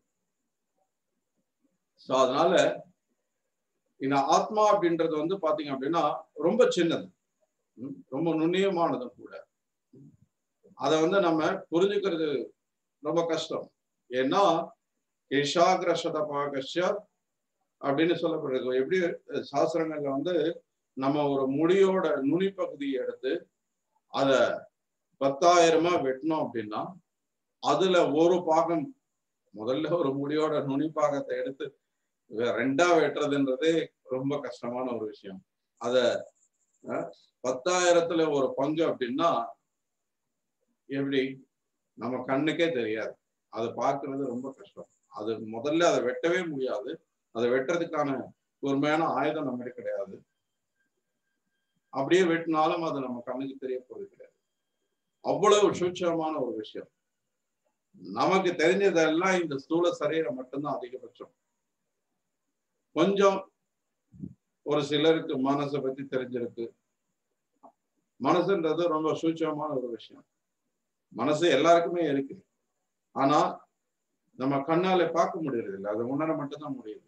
சோ அதனால இந்த ஆத்மா அப்படின்றது வந்து பாத்தீங்க அப்படின்னா ரொம்ப சின்னது ரொம்ப நுண்ணியமானதும் கூட அதை வந்து நம்ம புரிஞ்சுக்கிறது ரொம்ப கஷ்டம் ஏன்னா ஏஷாகிரஷத பாகஷ்ய அப்படின்னு சொல்லப்படுறது எப்படி சாஸ்திரங்கள்ல வந்து நம்ம ஒரு முடியோட நுனி பகுதியை எடுத்து அத பத்தாயிரமா வெட்டினோம் அப்படின்னா அதுல ஒரு பாகம் முதல்ல ஒரு முடியோட நுனி பாகத்தை எடுத்து வே- ரெண்டா வெட்டுறதுன்றதே ரொம்ப கஷ்டமான ஒரு விஷயம் அத அஹ், பத்தாயிரத்துல ஒரு பங்கு அப்படின்னா எப்படி நம்ம கண்ணுக்கே தெரியாது அதை பார்க்கிறது ரொம்ப கஷ்டம் அது முதல்ல அதை வெட்டவே முடியாது அதை வெட்டுறதுக்கான கூர்மையான ஆயுதம் நம்மகிட்ட கிடையாது அப்படியே வெட்டினாலும் அது நம்ம கண்ணுக்கு தெரிய போறது கிடையாது அவ்வளவு சூட்சமான ஒரு விஷயம் நமக்கு தெரிஞ்சதெல்லாம் இந்த ஸ்தூல சரீரம் மட்டும்தான் அதிகபட்சம் கொஞ்சம் ஒரு சிலருக்கு மனசை பத்தி தெரிஞ்சிருக்கு மனசுன்றது ரொம்ப சூட்சமான ஒரு விஷயம் மனசு எல்லாருக்குமே இருக்கு ஆனா நம்ம கண்ணால பார்க்க முடியறது இல்லை அதை உணர மட்டும்தான் முடியுது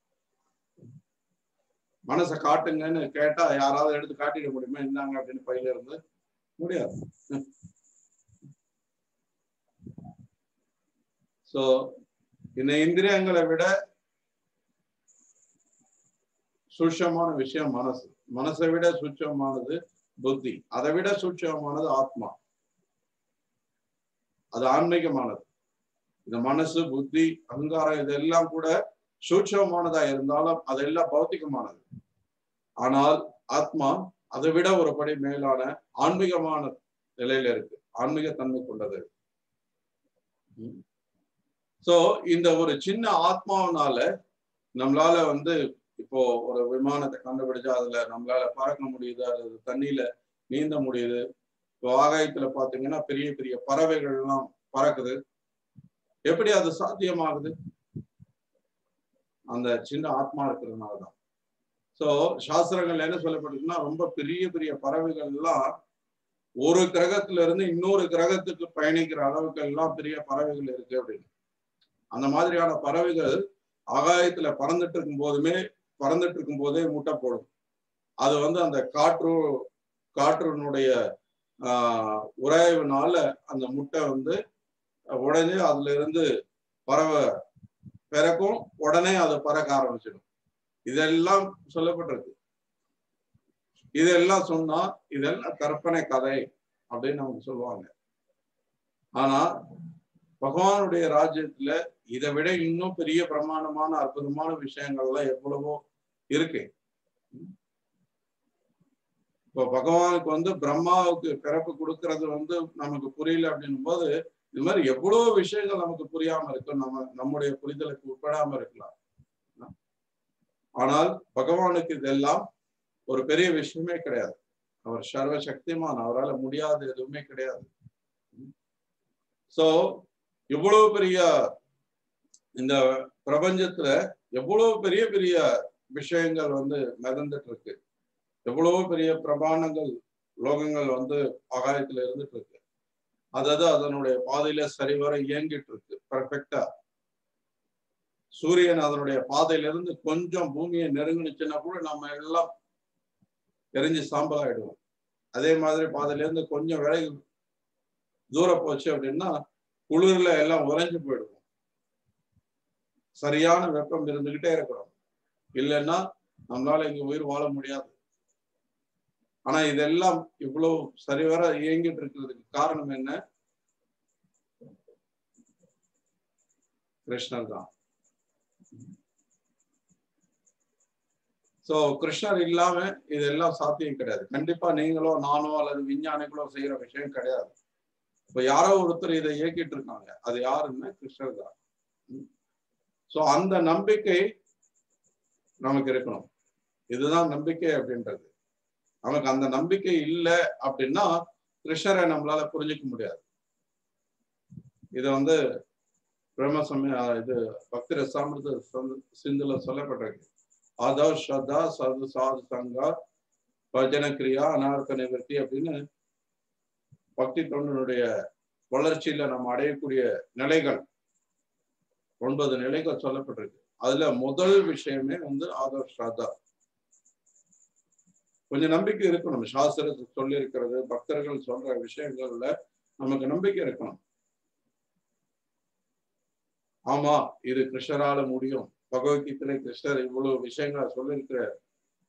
மனசை காட்டுங்கன்னு கேட்டா யாராவது எடுத்து காட்டிட முடியுமா இருந்தாங்க அப்படின்னு பையில இருந்து முடியாது சோ இந்த இந்திரியங்களை விட சூட்சமான விஷயம் மனசு மனசை விட சூட்சமானது புத்தி அதை விட சூட்சமானது ஆத்மா அது ஆன்மீகமானது இந்த மனசு புத்தி அகங்காரம் இதெல்லாம் கூட சூட்சமானதா இருந்தாலும் அதெல்லாம் பௌத்திகமானது ஆனால் ஆத்மா அதை விட ஒரு படி மேலான ஆன்மீகமான நிலையில இருக்கு ஆன்மீக தன்மை கொண்டது சோ இந்த ஒரு சின்ன ஆத்மாவனால நம்மளால வந்து இப்போ ஒரு விமானத்தை கண்டுபிடிச்சா அதுல நம்மளால பறக்க முடியுது அல்லது தண்ணியில நீந்த முடியுது இப்போ ஆகாயத்துல பாத்தீங்கன்னா பெரிய பெரிய பறவைகள் எல்லாம் பறக்குது எப்படி அது சாத்தியமாகுது அந்த சின்ன ஆத்மா இருக்கிறதுனாலதான் சோ சாஸ்திரங்கள் என்ன சொல்லப்பட்டிருக்குன்னா ரொம்ப பெரிய பெரிய பறவைகள் எல்லாம் ஒரு கிரகத்துல இருந்து இன்னொரு கிரகத்துக்கு பயணிக்கிற அளவுக்கு எல்லாம் பெரிய பறவைகள் இருக்கு அப்படின்னு அந்த மாதிரியான பறவைகள் ஆகாயத்துல பறந்துட்டு இருக்கும் போதுமே பறந்துட்டு இருக்கும் போதே முட்டை போடும் அது வந்து அந்த காற்று காற்றினுடைய ஆஹ் உராய்வுனால அந்த முட்டை வந்து உடனே அதுல இருந்து பறவை பிறக்கும் உடனே அது பறக்க ஆரம்பிச்சிடும் இதெல்லாம் சொல்லப்பட்டிருக்கு இதெல்லாம் சொன்னா இதெல்லாம் கற்பனை கதை அப்படின்னு நமக்கு சொல்லுவாங்க ஆனா பகவானுடைய ராஜ்யத்துல இதை விட இன்னும் பெரிய பிரமாணமான அற்புதமான விஷயங்கள்லாம் எவ்வளவோ இருக்கு இப்போ பகவானுக்கு வந்து பிரம்மாவுக்கு பிறப்பு கொடுக்கறது வந்து நமக்கு புரியல அப்படின்னும் போது இது மாதிரி எவ்வளவு விஷயங்கள் நமக்கு புரியாம இருக்கும் நம்ம நம்முடைய புரிதலுக்கு உட்படாம இருக்கலாம் ஆனால் பகவானுக்கு இதெல்லாம் ஒரு பெரிய விஷயமே கிடையாது அவர் சர்வ சக்திமான் அவரால் முடியாத எதுவுமே கிடையாது சோ இவ்வளவு பெரிய இந்த பிரபஞ்சத்துல எவ்வளவு பெரிய பெரிய விஷயங்கள் வந்து மிதந்துட்டு இருக்கு எவ்வளவு பெரிய பிரமாணங்கள் லோகங்கள் வந்து ஆகாயத்துல இருந்துட்டு இருக்கு அதாவது அதனுடைய பாதையில சரிவர இயங்கிட்டு இருக்கு பர்ஃபெக்டா சூரியன் அதனுடைய பாதையில இருந்து கொஞ்சம் பூமியை நெருங்கினுச்சுன்னா கூட நம்ம எல்லாம் எரிஞ்சு சாம்பல் ஆயிடுவோம் அதே மாதிரி பாதையில இருந்து கொஞ்சம் விலகி தூரம் போச்சு அப்படின்னா குளிர்ல எல்லாம் உறைஞ்சு போயிடுவோம் சரியான வெப்பம் இருந்துகிட்டே இருக்கணும் இல்லைன்னா நம்மளால இங்க உயிர் வாழ முடியாது ஆனா இதெல்லாம் இவ்வளவு சரிவர இயங்கிட்டு இருக்கிறதுக்கு காரணம் என்ன கிருஷ்ணர் தான் சோ கிருஷ்ணர் இல்லாம இதெல்லாம் சாத்தியம் கிடையாது கண்டிப்பா நீங்களோ நானோ அல்லது விஞ்ஞானிகளோ செய்யற விஷயம் கிடையாது இப்ப யாரோ ஒருத்தர் இதை இயக்கிட்டு இருக்காங்க அது யாருன்னா கிருஷ்ணர் தான் சோ அந்த நம்பிக்கை நமக்கு இருக்கணும் இதுதான் நம்பிக்கை அப்படின்றது நமக்கு அந்த நம்பிக்கை இல்லை அப்படின்னா கிருஷ்ணரை நம்மளால புரிஞ்சுக்க முடியாது இது வந்து பிரம்ம சமய இது பக்தி ரசாமிரத சிந்துல சொல்லப்பட்டிருக்கு ஆதவ் ஸ்ரத்தா சது சாது சங்கா பஜன கிரியா அனார்த்த நிவர்த்தி அப்படின்னு பக்தி தொண்டனுடைய வளர்ச்சியில நம்ம அடையக்கூடிய நிலைகள் ஒன்பது நிலைகள் சொல்லப்பட்டிருக்கு அதுல முதல் விஷயமே வந்து ஆதவ் ஸ்ரத்தா கொஞ்சம் நம்பிக்கை இருக்கணும் சாஸ்திரத்துக்கு சொல்லி இருக்கிறது பக்தர்கள் சொல்ற விஷயங்கள்ல நமக்கு நம்பிக்கை இருக்கணும் ஆமா இது கிருஷ்ணரால முடியும் பகவத்கீதையில கிருஷ்ணர் இவ்வளவு விஷயங்களை சொல்லியிருக்கிறார்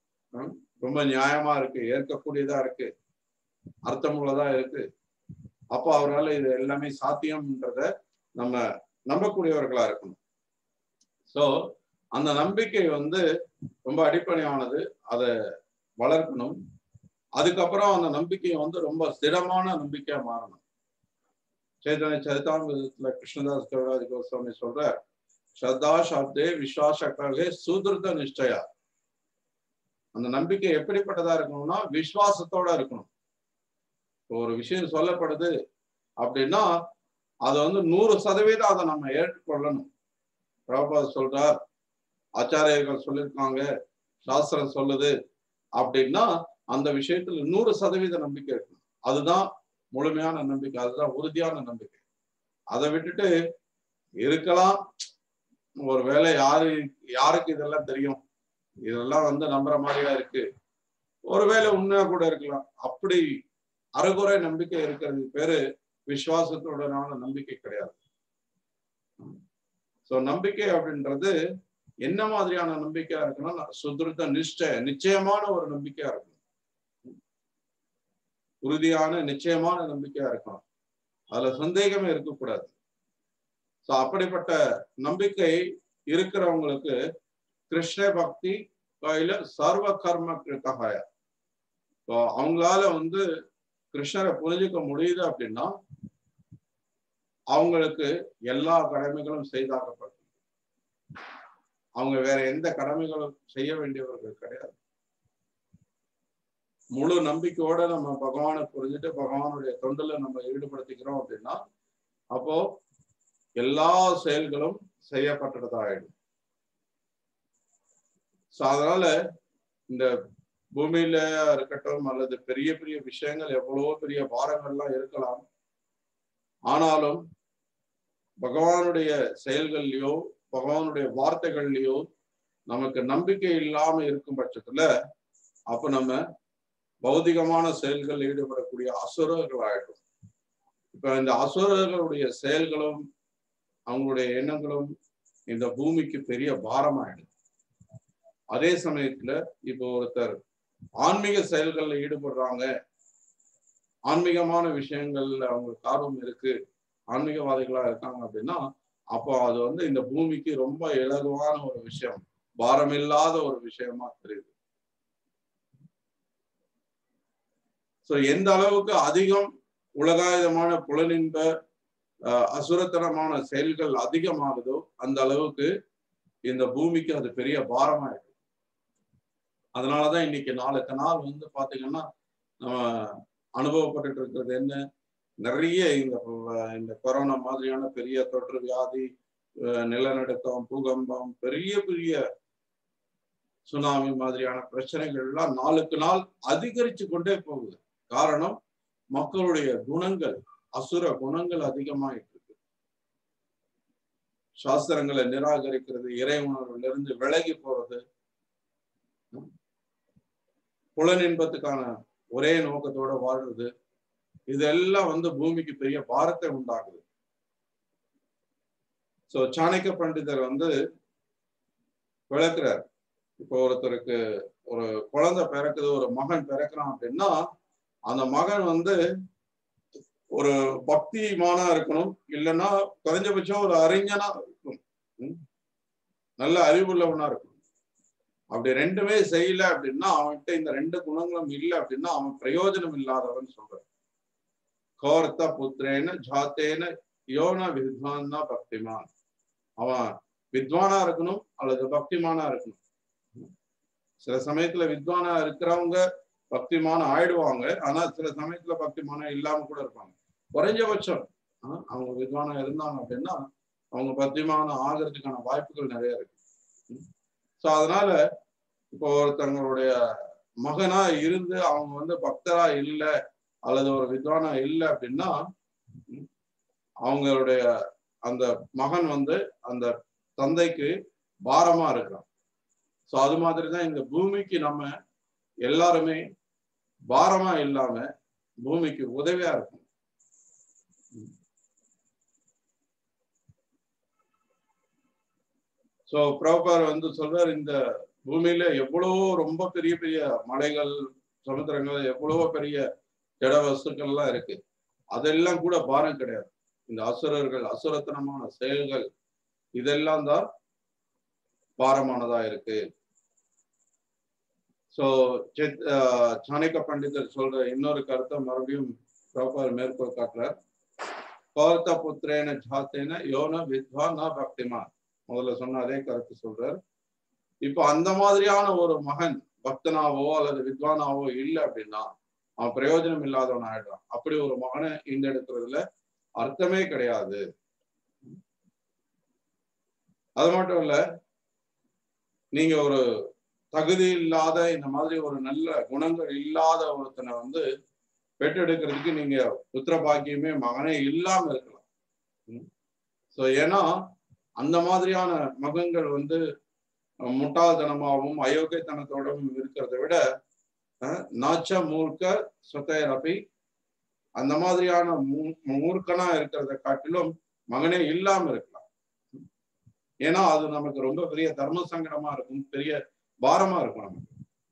ரொம்ப நியாயமா இருக்கு ஏற்கக்கூடியதா இருக்கு அர்த்தமுள்ளதா இருக்கு அப்போ அவரால் இது எல்லாமே சாத்தியம்ன்றத நம்ம நம்பக்கூடியவர்களா இருக்கணும் ஸோ அந்த நம்பிக்கை வந்து ரொம்ப அடிப்படையானது அதை வளர்க்கணும் அதுக்கப்புறம் அந்த நம்பிக்கை வந்து ரொம்ப ஸ்திரமான நம்பிக்கையா மாறணும் சைதன்ய சரிதாமிரத்துல கிருஷ்ணதாஸ் கவிராஜ் கோஸ்வாமி சொல்ற ஸ்ரத்தா சாப்தே விஸ்வாசக்காக சூதிருத நிஷ்டயா அந்த நம்பிக்கை எப்படிப்பட்டதா இருக்கணும்னா விசுவாசத்தோட இருக்கணும் ஒரு விஷயம் சொல்லப்படுது அப்படின்னா அதை வந்து நூறு சதவீதம் அதை நம்ம ஏற்றுக்கொள்ளணும் பிரபாத் சொல்றார் ஆச்சாரியர்கள் சொல்லியிருக்காங்க சாஸ்திரம் சொல்லுது அப்படின்னா அந்த விஷயத்துல நூறு சதவீத நம்பிக்கை இருக்கணும் அதுதான் முழுமையான நம்பிக்கை அதுதான் உறுதியான நம்பிக்கை அதை விட்டுட்டு இருக்கலாம் ஒரு வேலை யாரு யாருக்கு இதெல்லாம் தெரியும் இதெல்லாம் வந்து நம்புற மாதிரியா இருக்கு ஒருவேளை உண்மையா கூட இருக்கலாம் அப்படி அறகுறை நம்பிக்கை இருக்கிறது பேரு விசுவாசத்துடனான நம்பிக்கை கிடையாது சோ நம்பிக்கை அப்படின்றது என்ன மாதிரியான நம்பிக்கையா இருக்குன்னா சுதிருத்த நிஷ்டய நிச்சயமான ஒரு நம்பிக்கையா இருக்கணும் உறுதியான நிச்சயமான நம்பிக்கையா இருக்கணும் அதுல சந்தேகமே இருக்கக்கூடாது சோ அப்படிப்பட்ட நம்பிக்கை இருக்கிறவங்களுக்கு கிருஷ்ண பக்தி கையில சர்வ கர்ம கிருத்தகாய இப்போ அவங்களால வந்து கிருஷ்ணரை புரிஞ்சுக்க முடியுது அப்படின்னா அவங்களுக்கு எல்லா கடமைகளும் செய்தாகப்பட்டது அவங்க வேற எந்த கடமைகளும் செய்ய வேண்டியவர்கள் கிடையாது முழு நம்பிக்கையோட நம்ம பகவானை புரிஞ்சுட்டு பகவானுடைய தொண்டுல நம்ம ஈடுபடுத்திக்கிறோம் அப்படின்னா அப்போ எல்லா செயல்களும் செய்யப்பட்டதாயிடும் ஸோ அதனால இந்த பூமியில இருக்கட்டும் அல்லது பெரிய பெரிய விஷயங்கள் எவ்வளவோ பெரிய பாரங்கள்லாம் இருக்கலாம் ஆனாலும் பகவானுடைய செயல்கள்லயோ பகவானுடைய வார்த்தைகள்லயோ நமக்கு நம்பிக்கை இல்லாம இருக்கும் பட்சத்துல அப்ப நம்ம பௌதிகமான செயல்கள் ஈடுபடக்கூடிய அசுரர்கள் ஆயிடும் இப்ப இந்த அசுரர்களுடைய செயல்களும் அவங்களுடைய எண்ணங்களும் இந்த பூமிக்கு பெரிய பாரமாயிடும் அதே சமயத்துல இப்போ ஒருத்தர் ஆன்மீக செயல்கள்ல ஈடுபடுறாங்க ஆன்மீகமான விஷயங்கள்ல அவங்களுக்கு ஆர்வம் இருக்கு ஆன்மீகவாதிகளா இருக்காங்க அப்படின்னா அப்போ அது வந்து இந்த பூமிக்கு ரொம்ப இலகுவான ஒரு விஷயம் பாரமில்லாத ஒரு விஷயமா தெரியுது சோ எந்த அளவுக்கு அதிகம் உலகாயுதமான புலனின்ப அசுரத்தனமான செயல்கள் அதிகமாகுதோ அந்த அளவுக்கு இந்த பூமிக்கு அது பெரிய பாரமாயிடும் அதனாலதான் இன்னைக்கு நாளுக்கு நாள் வந்து பாத்தீங்கன்னா நம்ம அனுபவப்பட்டு இருக்கிறது என்ன நிறைய இந்த இந்த கொரோனா மாதிரியான பெரிய தொற்று வியாதி நிலநடுக்கம் பூகம்பம் பெரிய பெரிய சுனாமி மாதிரியான பிரச்சனைகள் எல்லாம் நாளுக்கு நாள் அதிகரிச்சு கொண்டே போகுது காரணம் மக்களுடைய குணங்கள் அசுர குணங்கள் அதிகமாயிட்டு இருக்கு சாஸ்திரங்களை நிராகரிக்கிறது இறை உணர்வுல இருந்து விலகி போறது புலனின்பத்துக்கான ஒரே நோக்கத்தோட வாழ்றது இதெல்லாம் வந்து பூமிக்கு பெரிய பாரத்தை உண்டாகுது சோ சாணக்கிய பண்டிதர் வந்து விளக்குறார் இப்போ ஒருத்தருக்கு ஒரு குழந்தை பிறக்குது ஒரு மகன் பிறக்கிறான் அப்படின்னா அந்த மகன் வந்து ஒரு பக்திமானா இருக்கணும் இல்லைன்னா குறைஞ்சபட்சம் ஒரு அறிஞனா இருக்கணும் நல்ல அறிவுள்ளவனா இருக்கணும் அப்படி ரெண்டுமே செய்யல அப்படின்னா அவன்கிட்ட இந்த ரெண்டு குணங்களும் இல்லை அப்படின்னா அவன் பிரயோஜனம் இல்லாதவன் சொல்றான் கோர்த்த புத்திரேன ஜாத்தேன யோன வித்வான்னா பக்திமான் அவன் வித்வானா இருக்கணும் அல்லது பக்திமானா இருக்கணும் சில சமயத்துல வித்வானா இருக்கிறவங்க பக்திமான ஆயிடுவாங்க ஆனா சில சமயத்துல பக்திமானம் இல்லாம கூட இருப்பாங்க குறைஞ்சபட்சம் அவங்க வித்வானா இருந்தாங்க அப்படின்னா அவங்க பக்திமானம் ஆகிறதுக்கான வாய்ப்புகள் நிறைய இருக்கு ஸோ அதனால இப்போ ஒருத்தவங்களுடைய மகனா இருந்து அவங்க வந்து பக்தரா இல்லை அல்லது ஒரு வித்வானா இல்லை அப்படின்னா அவங்களுடைய அந்த மகன் வந்து அந்த தந்தைக்கு பாரமா இருக்கிறான் ஸோ அது மாதிரி தான் இந்த பூமிக்கு நம்ம எல்லாருமே பாரமா இல்லாம பூமிக்கு உதவியா இருக்கும் ஸோ பிரபார் வந்து சொல்றார் இந்த பூமியில எவ்வளவோ ரொம்ப பெரிய பெரிய மலைகள் சமுத்திரங்கள் எவ்வளவோ பெரிய ஜட வஸ்துக்கள்லாம் இருக்கு அதெல்லாம் கூட பாரம் கிடையாது இந்த அசுரர்கள் அசுரத்தனமான செயல்கள் இதெல்லாம் தான் பாரமானதா இருக்கு ஸோ சாணக்க பண்டிதர் சொல்ற இன்னொரு கருத்தை மறுபடியும் ப்ராப்பர் மேற்கோள் காட்டுறார் கௌரத்த புத்திரேன ஜாத்தேன யோன வித்வா ந பக்திமான் முதல்ல சொன்ன அதே கருத்து சொல்றார் இப்போ அந்த மாதிரியான ஒரு மகன் பக்தனாவோ அல்லது வித்வானாவோ இல்லை அப்படின்னா அவன் பிரயோஜனம் இல்லாதவன் ஆயிடுறான் அப்படி ஒரு மகனை ஈண்டெடுக்கிறதுல அர்த்தமே கிடையாது அது மட்டும் இல்ல நீங்க ஒரு தகுதி இல்லாத இந்த மாதிரி ஒரு நல்ல குணங்கள் இல்லாத ஒருத்தனை வந்து பெற்றெடுக்கிறதுக்கு நீங்க புத்திர பாக்கியமே மகனே இல்லாம இருக்கலாம் ஸோ ஏன்னா அந்த மாதிரியான மகன்கள் வந்து முட்டாள்தனமாகவும் அயோக்கியத்தனத்தோடவும் இருக்கிறத விட நாச்ச மூர்க்க சொத்தையரப்பி அந்த மாதிரியான மூர்க்கனா இருக்கிறத காட்டிலும் மகனே இல்லாம இருக்கலாம் ஏன்னா அது நமக்கு ரொம்ப பெரிய தர்ம சங்கடமா இருக்கும் பெரிய பாரமா இருக்கும் நமக்கு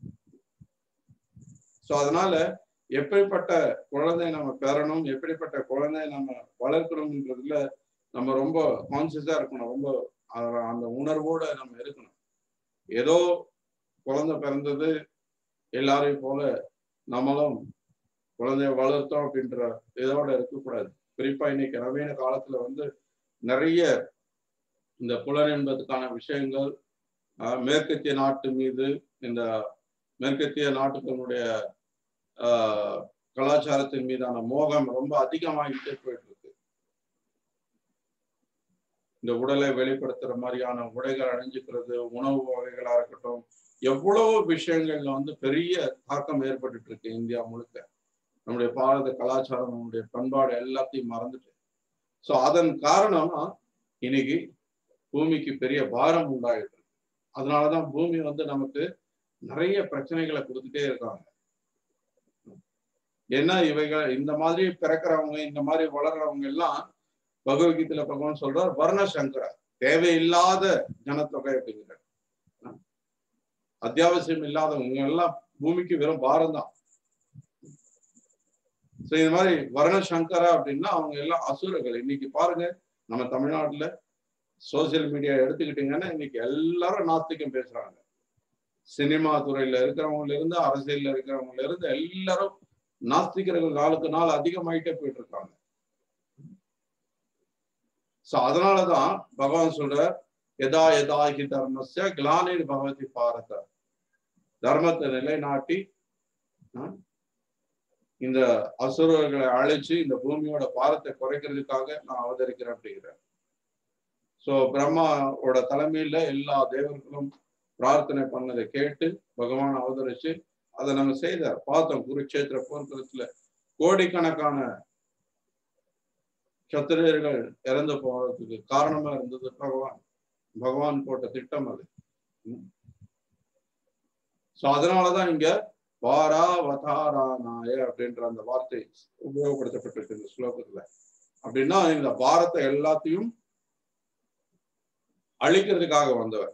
ஸோ அதனால எப்படிப்பட்ட குழந்தை நம்ம பெறணும் எப்படிப்பட்ட குழந்தை நம்ம வளர்க்கணும்ன்றதுல நம்ம ரொம்ப கான்சியஸா இருக்கணும் ரொம்ப அந்த உணர்வோட நம்ம இருக்கணும் ஏதோ குழந்தை பிறந்தது எல்லாரையும் போல நம்மளும் குழந்தைய வளர்த்தோம் அப்படின்ற இதோட இருக்கக்கூடாது குறிப்பா இன்னைக்கு நவீன காலத்துல வந்து நிறைய இந்த புலன் என்பதுக்கான விஷயங்கள் மேற்கத்திய நாட்டு மீது இந்த மேற்கத்திய நாட்டுகளுடைய கலாச்சாரத்தின் மீதான மோகம் ரொம்ப அதிகமாகிட்டே போயிட்டு இருக்கு இந்த உடலை வெளிப்படுத்துற மாதிரியான உடைகள் அணிஞ்சுக்கிறது உணவு வகைகளா இருக்கட்டும் எவ்வளவு விஷயங்கள்ல வந்து பெரிய தாக்கம் ஏற்பட்டு இருக்கு இந்தியா முழுக்க நம்முடைய பாரத கலாச்சாரம் நம்முடைய பண்பாடு எல்லாத்தையும் மறந்துட்டு ஸோ அதன் காரணமா இன்னைக்கு பூமிக்கு பெரிய பாரம் உண்டாயிட்டு இருக்கு அதனாலதான் பூமி வந்து நமக்கு நிறைய பிரச்சனைகளை கொடுத்துட்டே இருக்காங்க ஏன்னா இவைகள் இந்த மாதிரி பிறக்கிறவங்க இந்த மாதிரி வளர்றவங்க எல்லாம் பகவத்கீதையில பகவான் சொல்றார் வர்ண சங்கரா தேவையில்லாத ஜனத்தொகை அப்படிங்கிறார் அத்தியாவசியம் இல்லாதவங்க எல்லாம் பூமிக்கு வெறும் பாரம் தான் ஸோ இது மாதிரி வர்ண சங்கரா அப்படின்னா அவங்க எல்லாம் அசுரர்கள் இன்னைக்கு பாருங்க நம்ம தமிழ்நாட்டுல சோசியல் மீடியா எடுத்துக்கிட்டீங்கன்னா இன்னைக்கு எல்லாரும் நாஸ்திகம் பேசுறாங்க சினிமா துறையில இருக்கிறவங்கல இருந்து அரசியல்ல இருக்கிறவங்கல இருந்து எல்லாரும் நாஸ்திகர்கள் நாளுக்கு நாள் அதிகமாயிட்டே போயிட்டு இருக்காங்க சோ அதனாலதான் பகவான் சொல்ற எதா எதா ஹி தர்மஸ்ய கிளானிர் பகவதி பாரத தர்மத்தை நிலைநாட்டி இந்த அசுரர்களை அழைச்சு இந்த பூமியோட பாரத்தை குறைக்கிறதுக்காக நான் அவதரிக்கிறேன் அப்படிங்கிறேன் சோ பிரம்மாவோட தலைமையில எல்லா தேவர்களும் பிரார்த்தனை பண்ணதை கேட்டு பகவான் அவதரிச்சு அதை நம்ம செய்தார் பார்த்தோம் குருட்சேத்திர போர்க்களத்துல கோடிக்கணக்கான சத்திரியர்கள் இறந்து போறதுக்கு காரணமா இருந்தது பகவான் பகவான் போட்ட திட்டம் அது சோ அதனாலதான் இங்க பாராவதாரானாய அப்படின்ற அந்த வார்த்தை உபயோகப்படுத்தப்பட்டிருக்கு இந்த ஸ்லோகத்துல அப்படின்னா இந்த பாரத்தை எல்லாத்தையும் அழிக்கிறதுக்காக வந்தவர்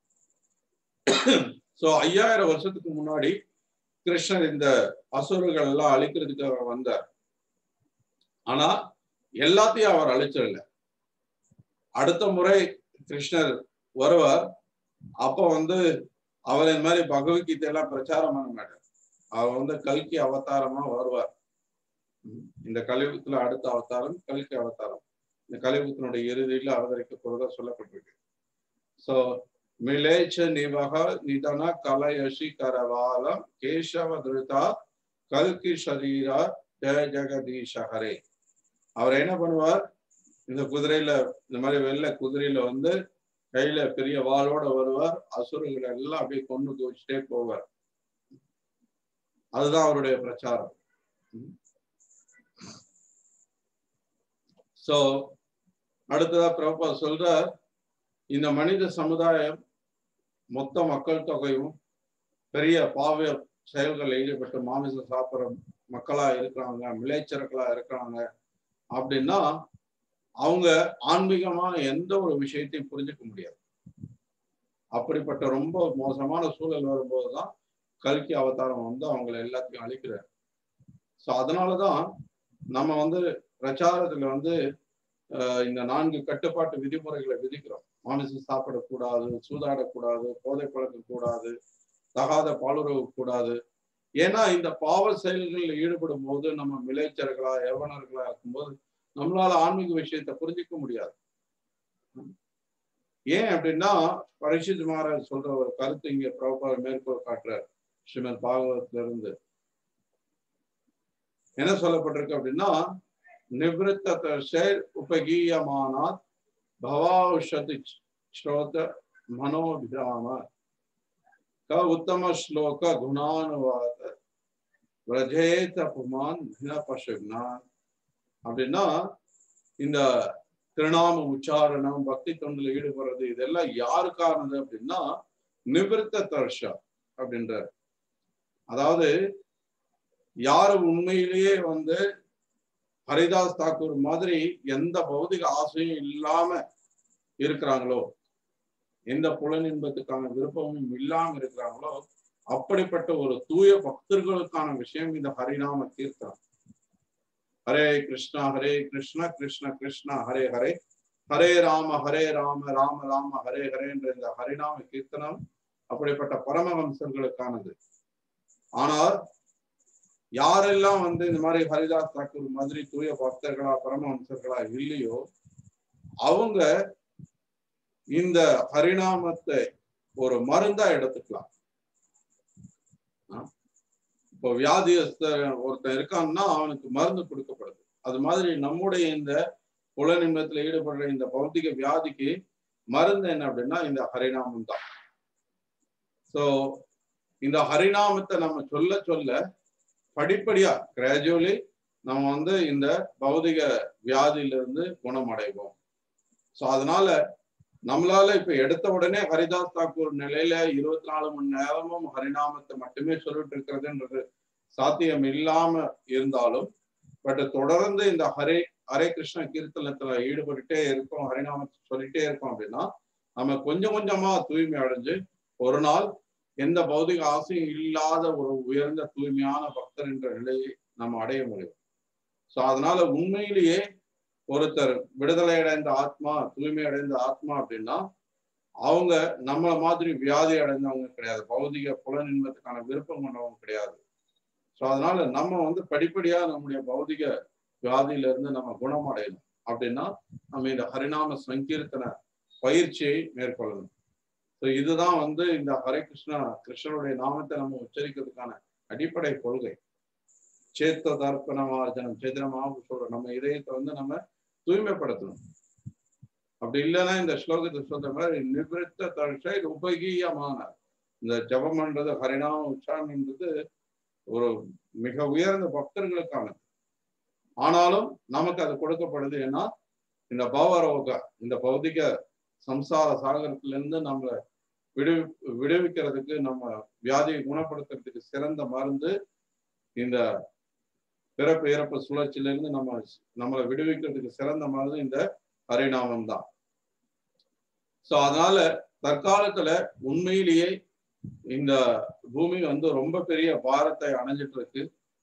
சோ ஐயாயிரம் வருஷத்துக்கு முன்னாடி கிருஷ்ணர் இந்த அசுரர்கள் எல்லாம் அழிக்கிறதுக்காக வந்தார் ஆனா எல்லாத்தையும் அவர் அழிச்சிடல அடுத்த முறை கிருஷ்ணர் வருவார் அப்ப வந்து அவர் இந்த மாதிரி பகவத்கீதை எல்லாம் பிரச்சாரம் பண்ண மாட்டார் அவர் வந்து கல்கி அவதாரமா வருவார் இந்த கலியுகத்துல அடுத்த அவதாரம் கல்கி அவதாரம் இந்த கலியுகத்தினுடைய இறுதியில அவதரிக்க போறதா சொல்லப்பட்டிருக்கு சோ மிலேச்ச நிவக நிதன கலயசி கரவாலம் கேசவ திருதா கல்கி சரீரா ஜெய ஜெகதீஷ ஹரே அவர் என்ன பண்ணுவார் இந்த குதிரையில இந்த மாதிரி வெள்ளை குதிரையில வந்து கையில பெரிய வாளோட வருவார் அசுரங்களை எல்லாம் அப்படியே கொண்டு குவிச்சுட்டே போவார் அதுதான் அவருடைய பிரச்சாரம் சோ அடுத்ததா பிரபா சொல்ற இந்த மனித சமுதாயம் மொத்த மக்கள் தொகையும் பெரிய பாவ செயல்களில் ஈடுபட்டு மாமிசம் சாப்பிட்ற மக்களா இருக்கிறாங்க மிளைச்சர்களா இருக்கிறாங்க அப்படின்னா அவங்க ஆன்மீகமான எந்த ஒரு விஷயத்தையும் புரிஞ்சுக்க முடியாது அப்படிப்பட்ட ரொம்ப மோசமான சூழல் வரும்போதுதான் கல்கி அவதாரம் வந்து அவங்களை எல்லாத்தையும் அழிக்கிறார் ஸோ அதனாலதான் நம்ம வந்து பிரச்சாரத்துல வந்து ஆஹ் இந்த நான்கு கட்டுப்பாட்டு விதிமுறைகளை விதிக்கிறோம் மாமிசம் சாப்பிடக்கூடாது சூதாடக்கூடாது போதை பழக்கம் கூடாது தகாத பாலுறவு கூடாது ஏன்னா இந்த பாவ செயல்களில் ஈடுபடும் போது நம்ம மிளைச்சர்களா யவனர்களா இருக்கும்போது நம்மளால ஆன்மீக விஷயத்தை புரிஞ்சிக்க முடியாது ஏன் அப்படின்னா பரிசுத் மகாராஜ் சொல்ற ஒரு கருத்து இங்க பிரபா மேற்கோள் காட்டுறார் ஸ்ரீமத் பாகவத்ல இருந்து என்ன சொல்லப்பட்டிருக்கு அப்படின்னா நிவத்த ஷேர் உபகீயமானாத் பவாஷதி ஸ்ரோத மனோபிராம க உத்தம ஸ்லோக குணானுவாத விரஜேத புமான் பசுக்னான் அப்படின்னா இந்த திருநாம உச்சாரணம் பக்தி தொண்டில் ஈடுபடுறது இதெல்லாம் யாருக்கானது அப்படின்னா நிவிருத்த தர்ஷா அப்படின்றார் அதாவது யாரு உண்மையிலேயே வந்து ஹரிதாஸ் தாக்கூர் மாதிரி எந்த பௌதிக ஆசையும் இல்லாம இருக்கிறாங்களோ எந்த புலனின்பத்துக்கான விருப்பமும் இல்லாம இருக்கிறாங்களோ அப்படிப்பட்ட ஒரு தூய பக்தர்களுக்கான விஷயம் இந்த ஹரிநாம கீர்த்தனம் ஹரே கிருஷ்ணா ஹரே கிருஷ்ணா கிருஷ்ண கிருஷ்ணா ஹரே ஹரே ஹரே ராம ஹரே ராம ராம ராம ஹரே ஹரே என்ற இந்த ஹரிநாம கீர்த்தனம் அப்படிப்பட்ட பரமஹம்சர்களுக்கானது ஆனால் யாரெல்லாம் வந்து இந்த மாதிரி ஹரிதாஸ் தாக்கூர் மாதிரி தூய பக்தர்களா பரமஹம்சர்களா இல்லையோ அவங்க இந்த ஹரிநாமத்தை ஒரு மருந்தா எடுத்துக்கலாம் இப்போ வியாதியஸ்த ஒருத்தன் இருக்கான்னா அவனுக்கு மருந்து கொடுக்கப்படுது அது மாதிரி நம்முடைய இந்த புலநிம்பத்துல ஈடுபடுற இந்த பௌத்திக வியாதிக்கு மருந்து என்ன அப்படின்னா இந்த ஹரிநாமம் தான் சோ இந்த ஹரிநாமத்தை நம்ம சொல்ல சொல்ல படிப்படியா கிராஜுவலி நம்ம வந்து இந்த பௌதிக வியாதியிலிருந்து குணமடைவோம் ஸோ அதனால நம்மளால இப்ப எடுத்த உடனே ஹரிதாஸ் தாக்கூர் நிலையில இருபத்தி நாலு மணி நேரமும் ஹரிநாமத்தை மட்டுமே சொல்லிட்டு இருக்கிறதுன்றது சாத்தியம் இல்லாம இருந்தாலும் பட் தொடர்ந்து இந்த ஹரே ஹரே கிருஷ்ண கீர்த்தனத்துல ஈடுபட்டுட்டே இருக்கோம் ஹரிநாமத்தை சொல்லிட்டே இருக்கோம் அப்படின்னா நம்ம கொஞ்சம் கொஞ்சமா தூய்மை அடைஞ்சு ஒரு நாள் எந்த பௌதிக ஆசையும் இல்லாத ஒரு உயர்ந்த தூய்மையான பக்தர் என்ற நிலையை நம்ம அடைய முடியும் ஸோ அதனால உண்மையிலேயே ஒருத்தர் விடுதலை அடைந்த ஆத்மா தூய்மை அடைந்த ஆத்மா அப்படின்னா அவங்க நம்மள மாதிரி வியாதி அடைந்தவங்க கிடையாது பௌதிக புலனின்பத்துக்கான விருப்பம் கொண்டவங்க கிடையாது ஸோ அதனால நம்ம வந்து படிப்படியா நம்முடைய பௌதிக வியாதியில இருந்து நம்ம குணமடையணும் அப்படின்னா நம்ம இந்த ஹரிநாம சங்கீர்த்தன பயிற்சியை மேற்கொள்ளணும் ஸோ இதுதான் வந்து இந்த ஹரே கிருஷ்ணா கிருஷ்ணனுடைய நாமத்தை நம்ம உச்சரிக்கிறதுக்கான அடிப்படை கொள்கை சேத்த தர்ப்பணமார்ஜனம் சேத்திரமாக சொல்ற நம்ம இதயத்தை வந்து நம்ம தூய்மைப்படுத்தணும் அப்படி இல்லைன்னா இந்த ஸ்லோகத்தை சொல்ற மாதிரி நிவிருத்த தர்ஷை உபகீயமான இந்த ஜபம் பண்றது ஹரிநாம உச்சாரம்ன்றது ஒரு மிக உயர்ந்த பக்தர்களுக்கானது ஆனாலும் நமக்கு அது கொடுக்கப்படுது ஏன்னா இந்த பவரோக இந்த பௌதிக சம்சார சாகரத்திலிருந்து நம்மளை விடு விடுவிக்கிறதுக்கு நம்ம வியாதியை குணப்படுத்துறதுக்கு சிறந்த மருந்து இந்த பிறப்பு இறப்பு சுழற்சியிலிருந்து நம்ம நம்மளை விடுவிக்கிறதுக்கு சிறந்த மருந்து இந்த ஹரிநாமம் தான் ஸோ அதனால தற்காலத்துல உண்மையிலேயே இந்த பூமி வந்து ரொம்ப பெரிய பாரத்தை அணைஞ்சிட்டு இருக்கு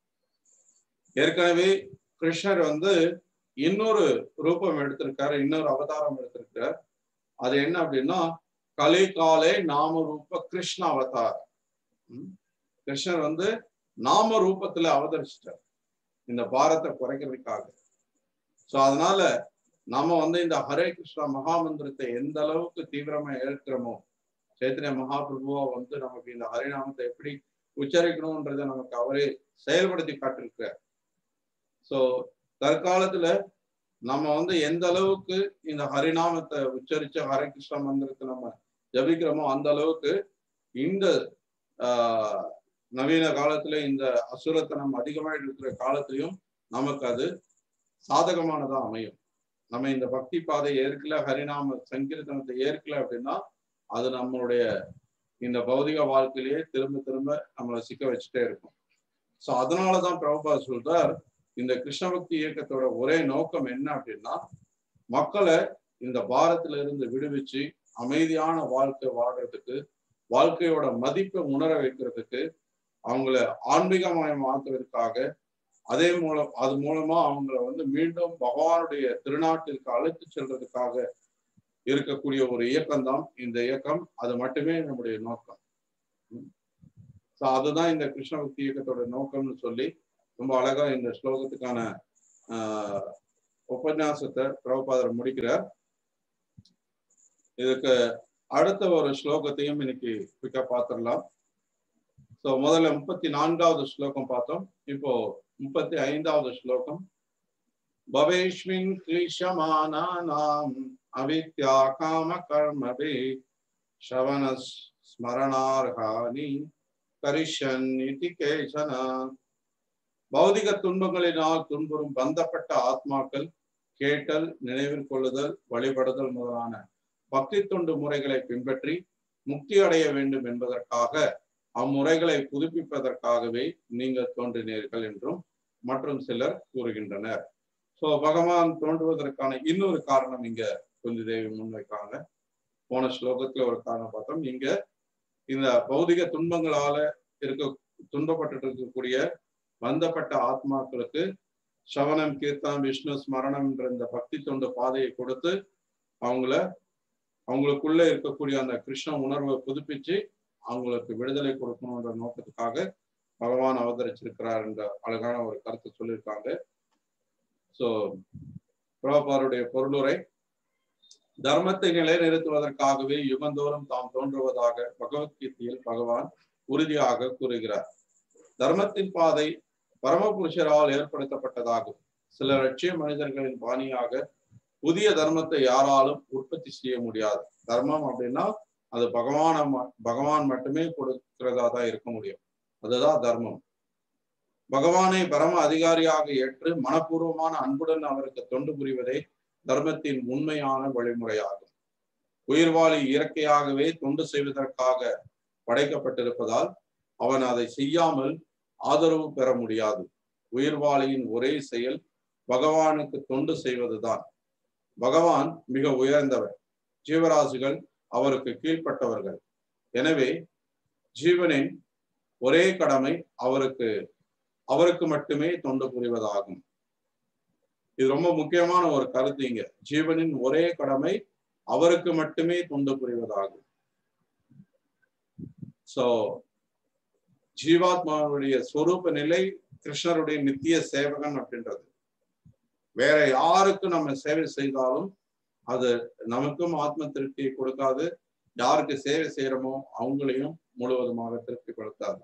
ஏற்கனவே கிருஷ்ணர் வந்து இன்னொரு ரூபம் எடுத்திருக்காரு இன்னொரு அவதாரம் எடுத்திருக்கார் அது என்ன அப்படின்னா கலிகாலே நாம ரூப கிருஷ்ண அவதாரம் கிருஷ்ணர் வந்து நாம ரூபத்துல அவதரிச்சிட்டார் இந்த பாரத்தை குறைக்கிறதுக்காக சோ அதனால நாம வந்து இந்த ஹரே கிருஷ்ணா மகாமந்திரத்தை எந்த அளவுக்கு தீவிரமா ஏற்கிறோமோ சைத்தன்ய மகாபிரபுவா வந்து நமக்கு இந்த ஹரிநாமத்தை எப்படி உச்சரிக்கணும்ன்றத நமக்கு அவரே செயல்படுத்தி காட்டிருக்கிறார் சோ தற்காலத்துல நம்ம வந்து எந்த அளவுக்கு இந்த ஹரிநாமத்தை உச்சரிச்ச ஹரே கிருஷ்ண மந்திரத்தை நம்ம ஜபிக்கிறோமோ அந்த அளவுக்கு இந்த ஆஹ் நவீன காலத்துல இந்த அசுரத்தனம் அதிகமாயிட்டு இருக்கிற காலத்திலையும் நமக்கு அது சாதகமானதா அமையும் நம்ம இந்த பக்தி பாதை ஏற்கல ஹரிநாம சங்கீர்த்தனத்தை ஏற்கல அப்படின்னா அது நம்மளுடைய இந்த பௌதிக வாழ்க்கையிலேயே திரும்ப திரும்ப நம்மளை சிக்க வச்சுட்டே இருக்கும் ஸோ அதனாலதான் பிரபுபா சொல்றார் இந்த கிருஷ்ண பக்தி இயக்கத்தோட ஒரே நோக்கம் என்ன அப்படின்னா மக்களை இந்த பாரத்துல இருந்து விடுவிச்சு அமைதியான வாழ்க்கை வாழ்றதுக்கு வாழ்க்கையோட மதிப்பை உணர வைக்கிறதுக்கு அவங்கள ஆன்மீகமயம் ஆக்குறதுக்காக அதே மூலம் அது மூலமா அவங்கள வந்து மீண்டும் பகவானுடைய திருநாட்டிற்கு அழைத்து செல்றதுக்காக இருக்கக்கூடிய ஒரு இயக்கம் தான் இந்த இயக்கம் அது மட்டுமே நம்முடைய நோக்கம் ஸோ அதுதான் இந்த கிருஷ்ண பக்தி இயக்கத்தோட நோக்கம்னு சொல்லி ரொம்ப அழகா இந்த ஸ்லோகத்துக்கான ஆஹ் உபன்யாசத்தை பிரபுபாதர் முடிக்கிறார் இதுக்கு அடுத்த ஒரு ஸ்லோகத்தையும் இன்னைக்கு குயிக்கா பார்த்துடலாம் ஸோ முதல்ல முப்பத்தி நான்காவது ஸ்லோகம் பார்த்தோம் இப்போ முப்பத்தி ஐந்தாவது ஸ்லோகம் பவேஷ்மின் கிளிஷமானாம் அவித்யா காம கர்மபே ஸ்ரவண ஸ்மரணார்ஹானி கரிஷன் இதி கேசன பௌதிக துன்பங்களினால் துன்புறும் பந்தப்பட்ட ஆத்மாக்கள் கேட்டல் நினைவில் கொள்ளுதல் வழிபடுதல் முதலான பக்தி தொண்டு முறைகளை பின்பற்றி முக்தி அடைய வேண்டும் என்பதற்காக அம்முறைகளை புதுப்பிப்பதற்காகவே நீங்கள் தோன்றினீர்கள் என்றும் மற்றும் சிலர் கூறுகின்றனர் சோ பகவான் தோன்றுவதற்கான இன்னொரு காரணம் இங்க குந்தி தேவி முன்வைக்காங்க போன ஸ்லோகத்துல ஒரு காரணம் பார்த்தோம் இங்க இந்த பௌதிக துன்பங்களால இருக்க துன்பப்பட்டு இருக்கக்கூடிய பந்தப்பட்ட ஆத்மாக்களுக்கு சவணம் கீர்த்தனம் விஷ்ணு ஸ்மரணம் என்ற இந்த பக்தி தொண்டு பாதையை கொடுத்து அவங்கள அவங்களுக்குள்ள இருக்கக்கூடிய அந்த கிருஷ்ண உணர்வை புதுப்பிச்சு அவங்களுக்கு விடுதலை கொடுக்கணுன்ற நோக்கத்துக்காக பகவான் அவதரிச்சிருக்கிறார் என்ற அழகான ஒரு கருத்தை சொல்லியிருக்காங்க ஸோ பிரபாருடைய பொருளுரை தர்மத்தை நிலைநிறுத்துவதற்காகவே யுகந்தோறும் தாம் தோன்றுவதாக பகவத்கீதையில் பகவான் உறுதியாக கூறுகிறார் தர்மத்தின் பாதை பரமபுருஷரால் ஏற்படுத்தப்பட்டதாகும் சில லட்சிய மனிதர்களின் பாணியாக புதிய தர்மத்தை யாராலும் உற்பத்தி செய்ய முடியாது தர்மம் அப்படின்னா அது பகவான பகவான் மட்டுமே கொடுக்கிறதா தான் இருக்க முடியும் அதுதான் தர்மம் பகவானை பரம அதிகாரியாக ஏற்று மனப்பூர்வமான அன்புடன் அவருக்கு தொண்டு புரிவதே தர்மத்தின் உண்மையான வழிமுறையாகும் உயிர்வாளி இயற்கையாகவே தொண்டு செய்வதற்காக படைக்கப்பட்டிருப்பதால் அவன் அதை செய்யாமல் ஆதரவு பெற முடியாது உயிர்வாளியின் ஒரே செயல் பகவானுக்கு தொண்டு செய்வதுதான் பகவான் மிக உயர்ந்தவர் ஜீவராசிகள் அவருக்கு கீழ்ப்பட்டவர்கள் எனவே ஜீவனின் ஒரே கடமை அவருக்கு அவருக்கு மட்டுமே தொண்டு புரிவதாகும் இது ரொம்ப முக்கியமான ஒரு கருத்து இங்க ஜீவனின் ஒரே கடமை அவருக்கு மட்டுமே தொண்டு புரிவதாகும் சோ ஜீவாத்மாவுடைய ஸ்வரூப நிலை கிருஷ்ணருடைய நித்திய சேவகன் அப்படின்றது வேற யாருக்கு நம்ம சேவை செய்தாலும் அது நமக்கும் ஆத்ம திருப்தியை கொடுக்காது யாருக்கு சேவை செய்யறோமோ அவங்களையும் முழுவதுமாக திருப்திப்படுத்தாது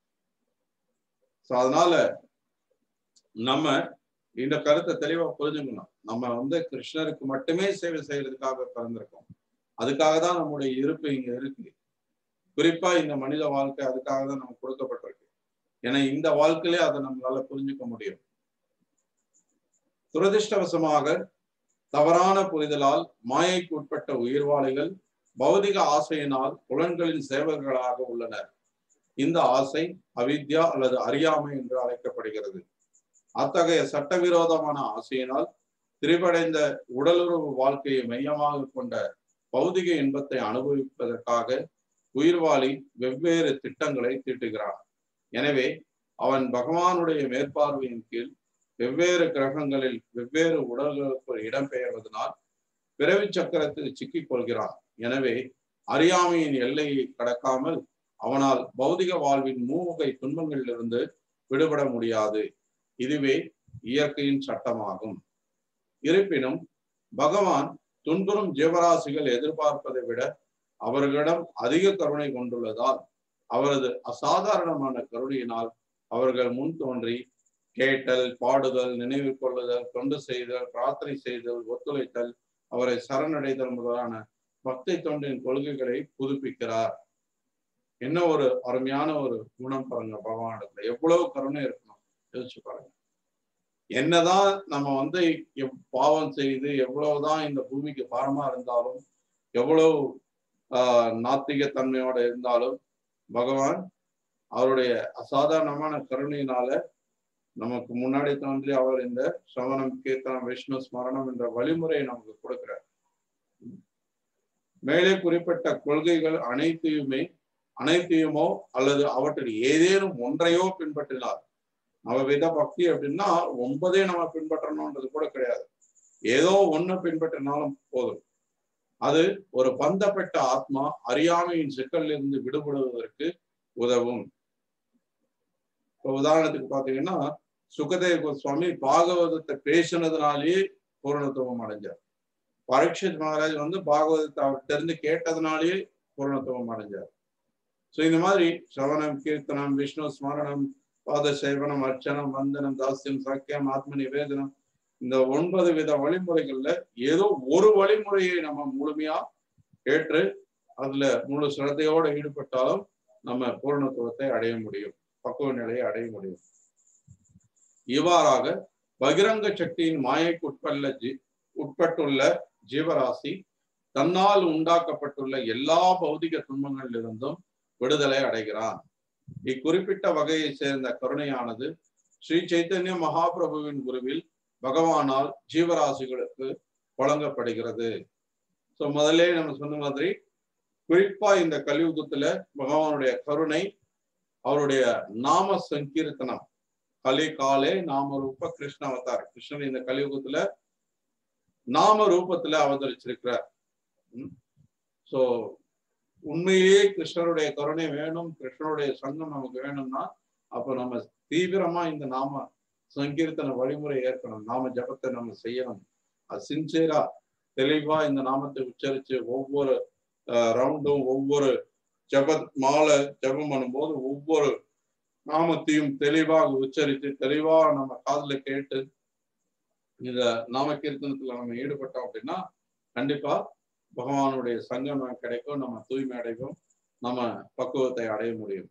ஸோ அதனால நம்ம இந்த கருத்தை தெளிவா புரிஞ்சுக்கணும் நம்ம வந்து கிருஷ்ணருக்கு மட்டுமே சேவை செய்யறதுக்காக பிறந்திருக்கோம் அதுக்காக தான் நம்முடைய இருப்பு இங்க இருக்கு குறிப்பா இந்த மனித வாழ்க்கை அதுக்காக தான் நமக்கு கொடுக்கப்பட்டிருக்கு ஏன்னா இந்த வாழ்க்கையிலே அதை நம்மளால புரிஞ்சுக்க முடியும் துரதிருஷ்டவசமாக தவறான புரிதலால் மாயைக்கு உட்பட்ட உயிர்வாளிகள் பௌதிக ஆசையினால் புலன்களின் சேவகர்களாக உள்ளனர் இந்த ஆசை அவித்யா அல்லது அறியாமை என்று அழைக்கப்படுகிறது அத்தகைய சட்டவிரோதமான ஆசையினால் திரிபடைந்த உடலுறவு வாழ்க்கையை மையமாக கொண்ட பௌதிக இன்பத்தை அனுபவிப்பதற்காக உயிர்வாளி வெவ்வேறு திட்டங்களை தீட்டுகிறான் எனவே அவன் பகவானுடைய மேற்பார்வையின் கீழ் வெவ்வேறு கிரகங்களில் வெவ்வேறு உடல்களுக்கு இடம்பெயர்வதனால் பிறவி சக்கரத்தில் சிக்கிக் கொள்கிறான் எனவே அறியாமையின் எல்லையை கடக்காமல் அவனால் பௌதிக வாழ்வின் மூவகை துன்பங்களிலிருந்து விடுபட முடியாது இதுவே இயற்கையின் சட்டமாகும் இருப்பினும் பகவான் துன்புறும் ஜீவராசிகள் எதிர்பார்ப்பதை விட அவர்களிடம் அதிக கருணை கொண்டுள்ளதால் அவரது அசாதாரணமான கருணையினால் அவர்கள் முன் தோன்றி கேட்டல் பாடுதல் நினைவு கொள்ளுதல் தொண்டு செய்தல் பிரார்த்தனை செய்தல் ஒத்துழைத்தல் அவரை சரணடைதல் முதலான பக்தி தொண்டின் கொள்கைகளை புதுப்பிக்கிறார் என்ன ஒரு அருமையான ஒரு குணம் பாருங்க பகவானிடத்துல எவ்வளவு கருணை இருக்கணும் யோசிச்சு பாருங்க என்னதான் நம்ம வந்து பாவம் செய்து எவ்வளவுதான் இந்த பூமிக்கு பாரமா இருந்தாலும் எவ்வளவு ஆஹ் நாத்திக தன்மையோட இருந்தாலும் பகவான் அவருடைய அசாதாரணமான கருணையினால நமக்கு முன்னாடி தோன்றி அவர் இந்த சவணம் கீர்த்தனம் விஷ்ணு ஸ்மரணம் என்ற வழிமுறையை நமக்கு கொடுக்கிறார் மேலே குறிப்பிட்ட கொள்கைகள் அனைத்தையுமே அனைத்தையுமோ அல்லது அவற்றில் ஏதேனும் ஒன்றையோ பின்பற்றினார் நவவித பக்தி அப்படின்னா ஒன்பதே நம்ம பின்பற்றணும்ன்றது கூட கிடையாது ஏதோ ஒண்ணு பின்பற்றினாலும் போதும் அது ஒரு பந்தப்பட்ட ஆத்மா அறியாமையின் சிக்கல்ல இருந்து விடுபடுவதற்கு உதவும் இப்போ உதாரணத்துக்கு பாத்தீங்கன்னா சுகதேவ கோஸ்வாமி பாகவதத்தை பேசினதுனாலேயே பூரணத்துவம் அடைஞ்சார் பரீட்சித் மகாராஜ் வந்து பாகவதத்தை அவர்கிட்ட இருந்து கேட்டதுனாலேயே பூரணத்துவம் அடைஞ்சார் ஸோ இந்த மாதிரி சவணம் கீர்த்தனம் விஷ்ணு ஸ்மரணம் பாத சேவனம் அர்ச்சனம் வந்தனம் தாஸ்யம் சக்கியம் ஆத்ம நிவேதனம் இந்த ஒன்பது வித வழிமுறைகள்ல ஏதோ ஒரு வழிமுறையை நம்ம முழுமையா ஏற்று அதுல முழு சிரத்தையோட ஈடுபட்டாலும் நம்ம பூரணத்துவத்தை அடைய முடியும் பக்குவ நிலையை அடைய முடியும் இவ்வாறாக பகிரங்க சக்தியின் மாயைக்கு உட்பள்ள ஜி உட்பட்டுள்ள ஜீவராசி தன்னால் உண்டாக்கப்பட்டுள்ள எல்லா பௌதிக துன்பங்களிலிருந்தும் விடுதலை அடைகிறான் இக்குறிப்பிட்ட வகையை சேர்ந்த கருணையானது ஸ்ரீ சைத்தன்ய மகாபிரபுவின் குருவில் பகவானால் ஜீவராசிகளுக்கு வழங்கப்படுகிறது ஸோ முதல்ல நம்ம சொன்ன மாதிரி குறிப்பா இந்த கலியுகத்துல பகவானுடைய கருணை அவருடைய நாம சங்கீர்த்தனம் கலி காலே நாம ரூப கிருஷ்ண அவதார் கிருஷ்ணன் இந்த கலியுகத்துல நாம ரூபத்துல அவதரிச்சிருக்கிறார் ஸோ உண்மையிலேயே கிருஷ்ணருடைய கருணை வேணும் கிருஷ்ணருடைய சங்கம் நமக்கு வேணும்னா அப்ப நம்ம தீவிரமா இந்த நாம சங்கீர்த்தன வழிமுறை ஏற்கணும் நாம ஜபத்தை நம்ம செய்யணும் அது சின்சியரா தெளிவா இந்த நாமத்தை உச்சரிச்சு ஒவ்வொரு ரவுண்டும் ஒவ்வொரு ஜப மாலை ஜபம் பண்ணும்போது ஒவ்வொரு நாமத்தையும் தெளிவாக உச்சரித்து தெளிவா நம்ம காதுல கேட்டு இந்த நாம கீர்த்தனத்துல நம்ம ஈடுபட்டோம் அப்படின்னா கண்டிப்பா பகவானுடைய சங்கம் நமக்கு கிடைக்கும் நம்ம தூய்மை அடைவோம் நம்ம பக்குவத்தை அடைய முடியும்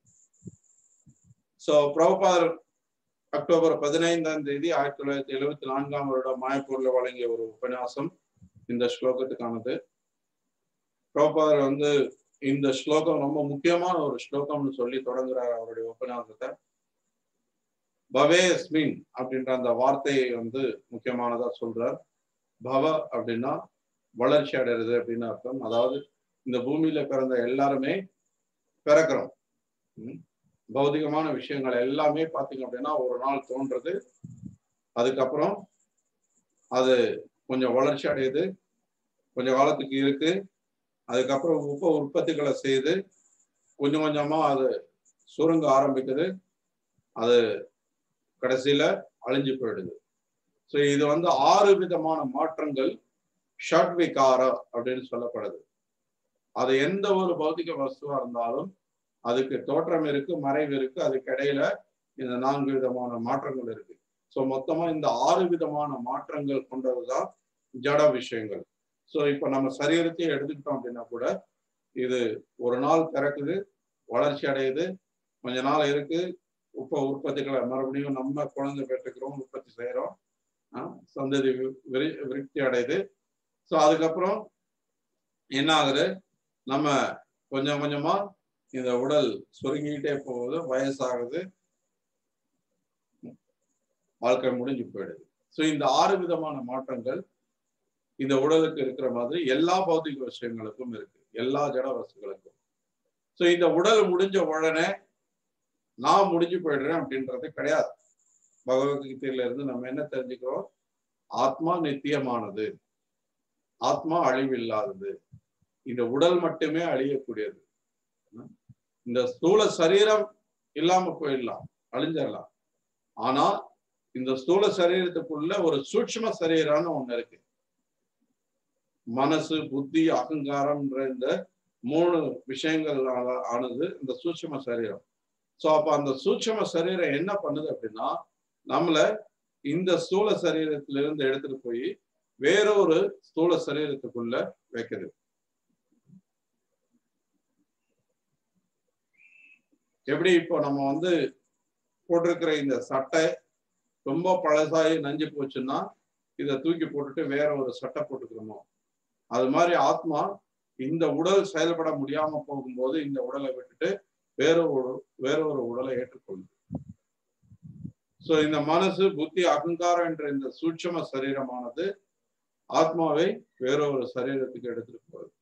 ஸோ பிரபுபாதர் அக்டோபர் பதினைந்தாம் தேதி ஆயிரத்தி தொள்ளாயிரத்தி எழுபத்தி நான்காம் வருடம் மாயப்பூர்ல வழங்கிய ஒரு உபன்யாசம் இந்த ஸ்லோகத்துக்கானது பிரபுபாதர் வந்து இந்த ஸ்லோகம் ரொம்ப முக்கியமான ஒரு ஸ்லோகம்னு சொல்லி தொடங்குறார் அவருடைய உபன்யாசத்தை பவேஸ்மின் அப்படின்ற அந்த வார்த்தையை வந்து முக்கியமானதா சொல்றார் பவ அப்படின்னா வளர்ச்சி அடைறது அப்படின்னு அர்த்தம் அதாவது இந்த பூமியில பிறந்த எல்லாருமே பிறக்கிறோம் பௌதிகமான விஷயங்கள் எல்லாமே பார்த்தீங்க அப்படின்னா ஒரு நாள் தோன்றது அதுக்கப்புறம் அது கொஞ்சம் வளர்ச்சி அடையுது கொஞ்சம் காலத்துக்கு இருக்கு அதுக்கப்புறம் உப்ப உற்பத்திகளை செய்து கொஞ்சம் கொஞ்சமா அது சுருங்க ஆரம்பிக்குது அது கடைசியில அழிஞ்சு போயிடுது ஸோ இது வந்து ஆறு விதமான மாற்றங்கள் ஷட் விகார அப்படின்னு சொல்லப்படுது அது எந்த ஒரு பௌத்திக வஸ்துவா இருந்தாலும் அதுக்கு தோற்றம் இருக்கு மறைவு இருக்கு அதுக்கு இடையில இந்த நான்கு விதமான மாற்றங்கள் இருக்கு ஸோ மொத்தமா இந்த ஆறு விதமான மாற்றங்கள் கொண்டதுதான் ஜட விஷயங்கள் ஸோ இப்போ நம்ம சரீரத்தையும் எடுத்துக்கிட்டோம் அப்படின்னா கூட இது ஒரு நாள் பிறக்குது வளர்ச்சி அடையுது கொஞ்ச நாள் இருக்கு உப்ப உற்பத்திகளை மறுபடியும் நம்ம குழந்தை பெற்றுக்கிறோம் உற்பத்தி செய்யறோம் சந்ததி விரி விருத்தி அடையுது ஸோ அதுக்கப்புறம் என்ன ஆகுது நம்ம கொஞ்சம் கொஞ்சமா இந்த உடல் சுருங்கிட்டே போகுது வயசாகுது வாழ்க்கை முடிஞ்சு போயிடுது ஸோ இந்த ஆறு விதமான மாற்றங்கள் இந்த உடலுக்கு இருக்கிற மாதிரி எல்லா பௌத்திக விஷயங்களுக்கும் இருக்கு எல்லா ஜட வசுகளுக்கும் ஸோ இந்த உடல் முடிஞ்ச உடனே நான் முடிஞ்சு போயிடுறேன் அப்படின்றது கிடையாது பகவத்கீதையில இருந்து நம்ம என்ன தெரிஞ்சுக்கிறோம் ஆத்மா நித்தியமானது ஆத்மா அழிவில்லாதது இந்த உடல் மட்டுமே அழியக்கூடியது இந்த ஸ்தூல சரீரம் இல்லாம போயிடலாம் அழிஞ்சிடலாம் ஆனா இந்த ஸ்தூல சரீரத்துக்குள்ள ஒரு சூட்சம சரீரம்னு ஒண்ணு இருக்கு மனசு புத்தி அகங்காரம்ன்ற இந்த மூணு விஷயங்கள் ஆனது இந்த சூட்சம சரீரம் ஸோ அப்ப அந்த சூட்சம சரீரம் என்ன பண்ணுது அப்படின்னா நம்மள இந்த ஸ்தூல சரீரத்திலிருந்து எடுத்துட்டு போய் வேறொரு ஸ்தூல சரீரத்துக்குள்ள வைக்குது எப்படி இப்போ நம்ம வந்து போட்டிருக்கிற இந்த சட்டை ரொம்ப பழசாயி நஞ்சு போச்சுன்னா இதை தூக்கி போட்டுட்டு வேற ஒரு சட்டை போட்டுக்கிறோமோ அது மாதிரி ஆத்மா இந்த உடல் செயல்பட முடியாம போகும்போது இந்த உடலை விட்டுட்டு வேற ஒரு வேற ஒரு உடலை ஏற்றுக்கொள்ளுது சோ இந்த மனசு புத்தி அகங்காரம் என்ற இந்த சூட்சம சரீரமானது ஆத்மாவை வேற ஒரு சரீரத்துக்கு எடுத்துட்டு போகுது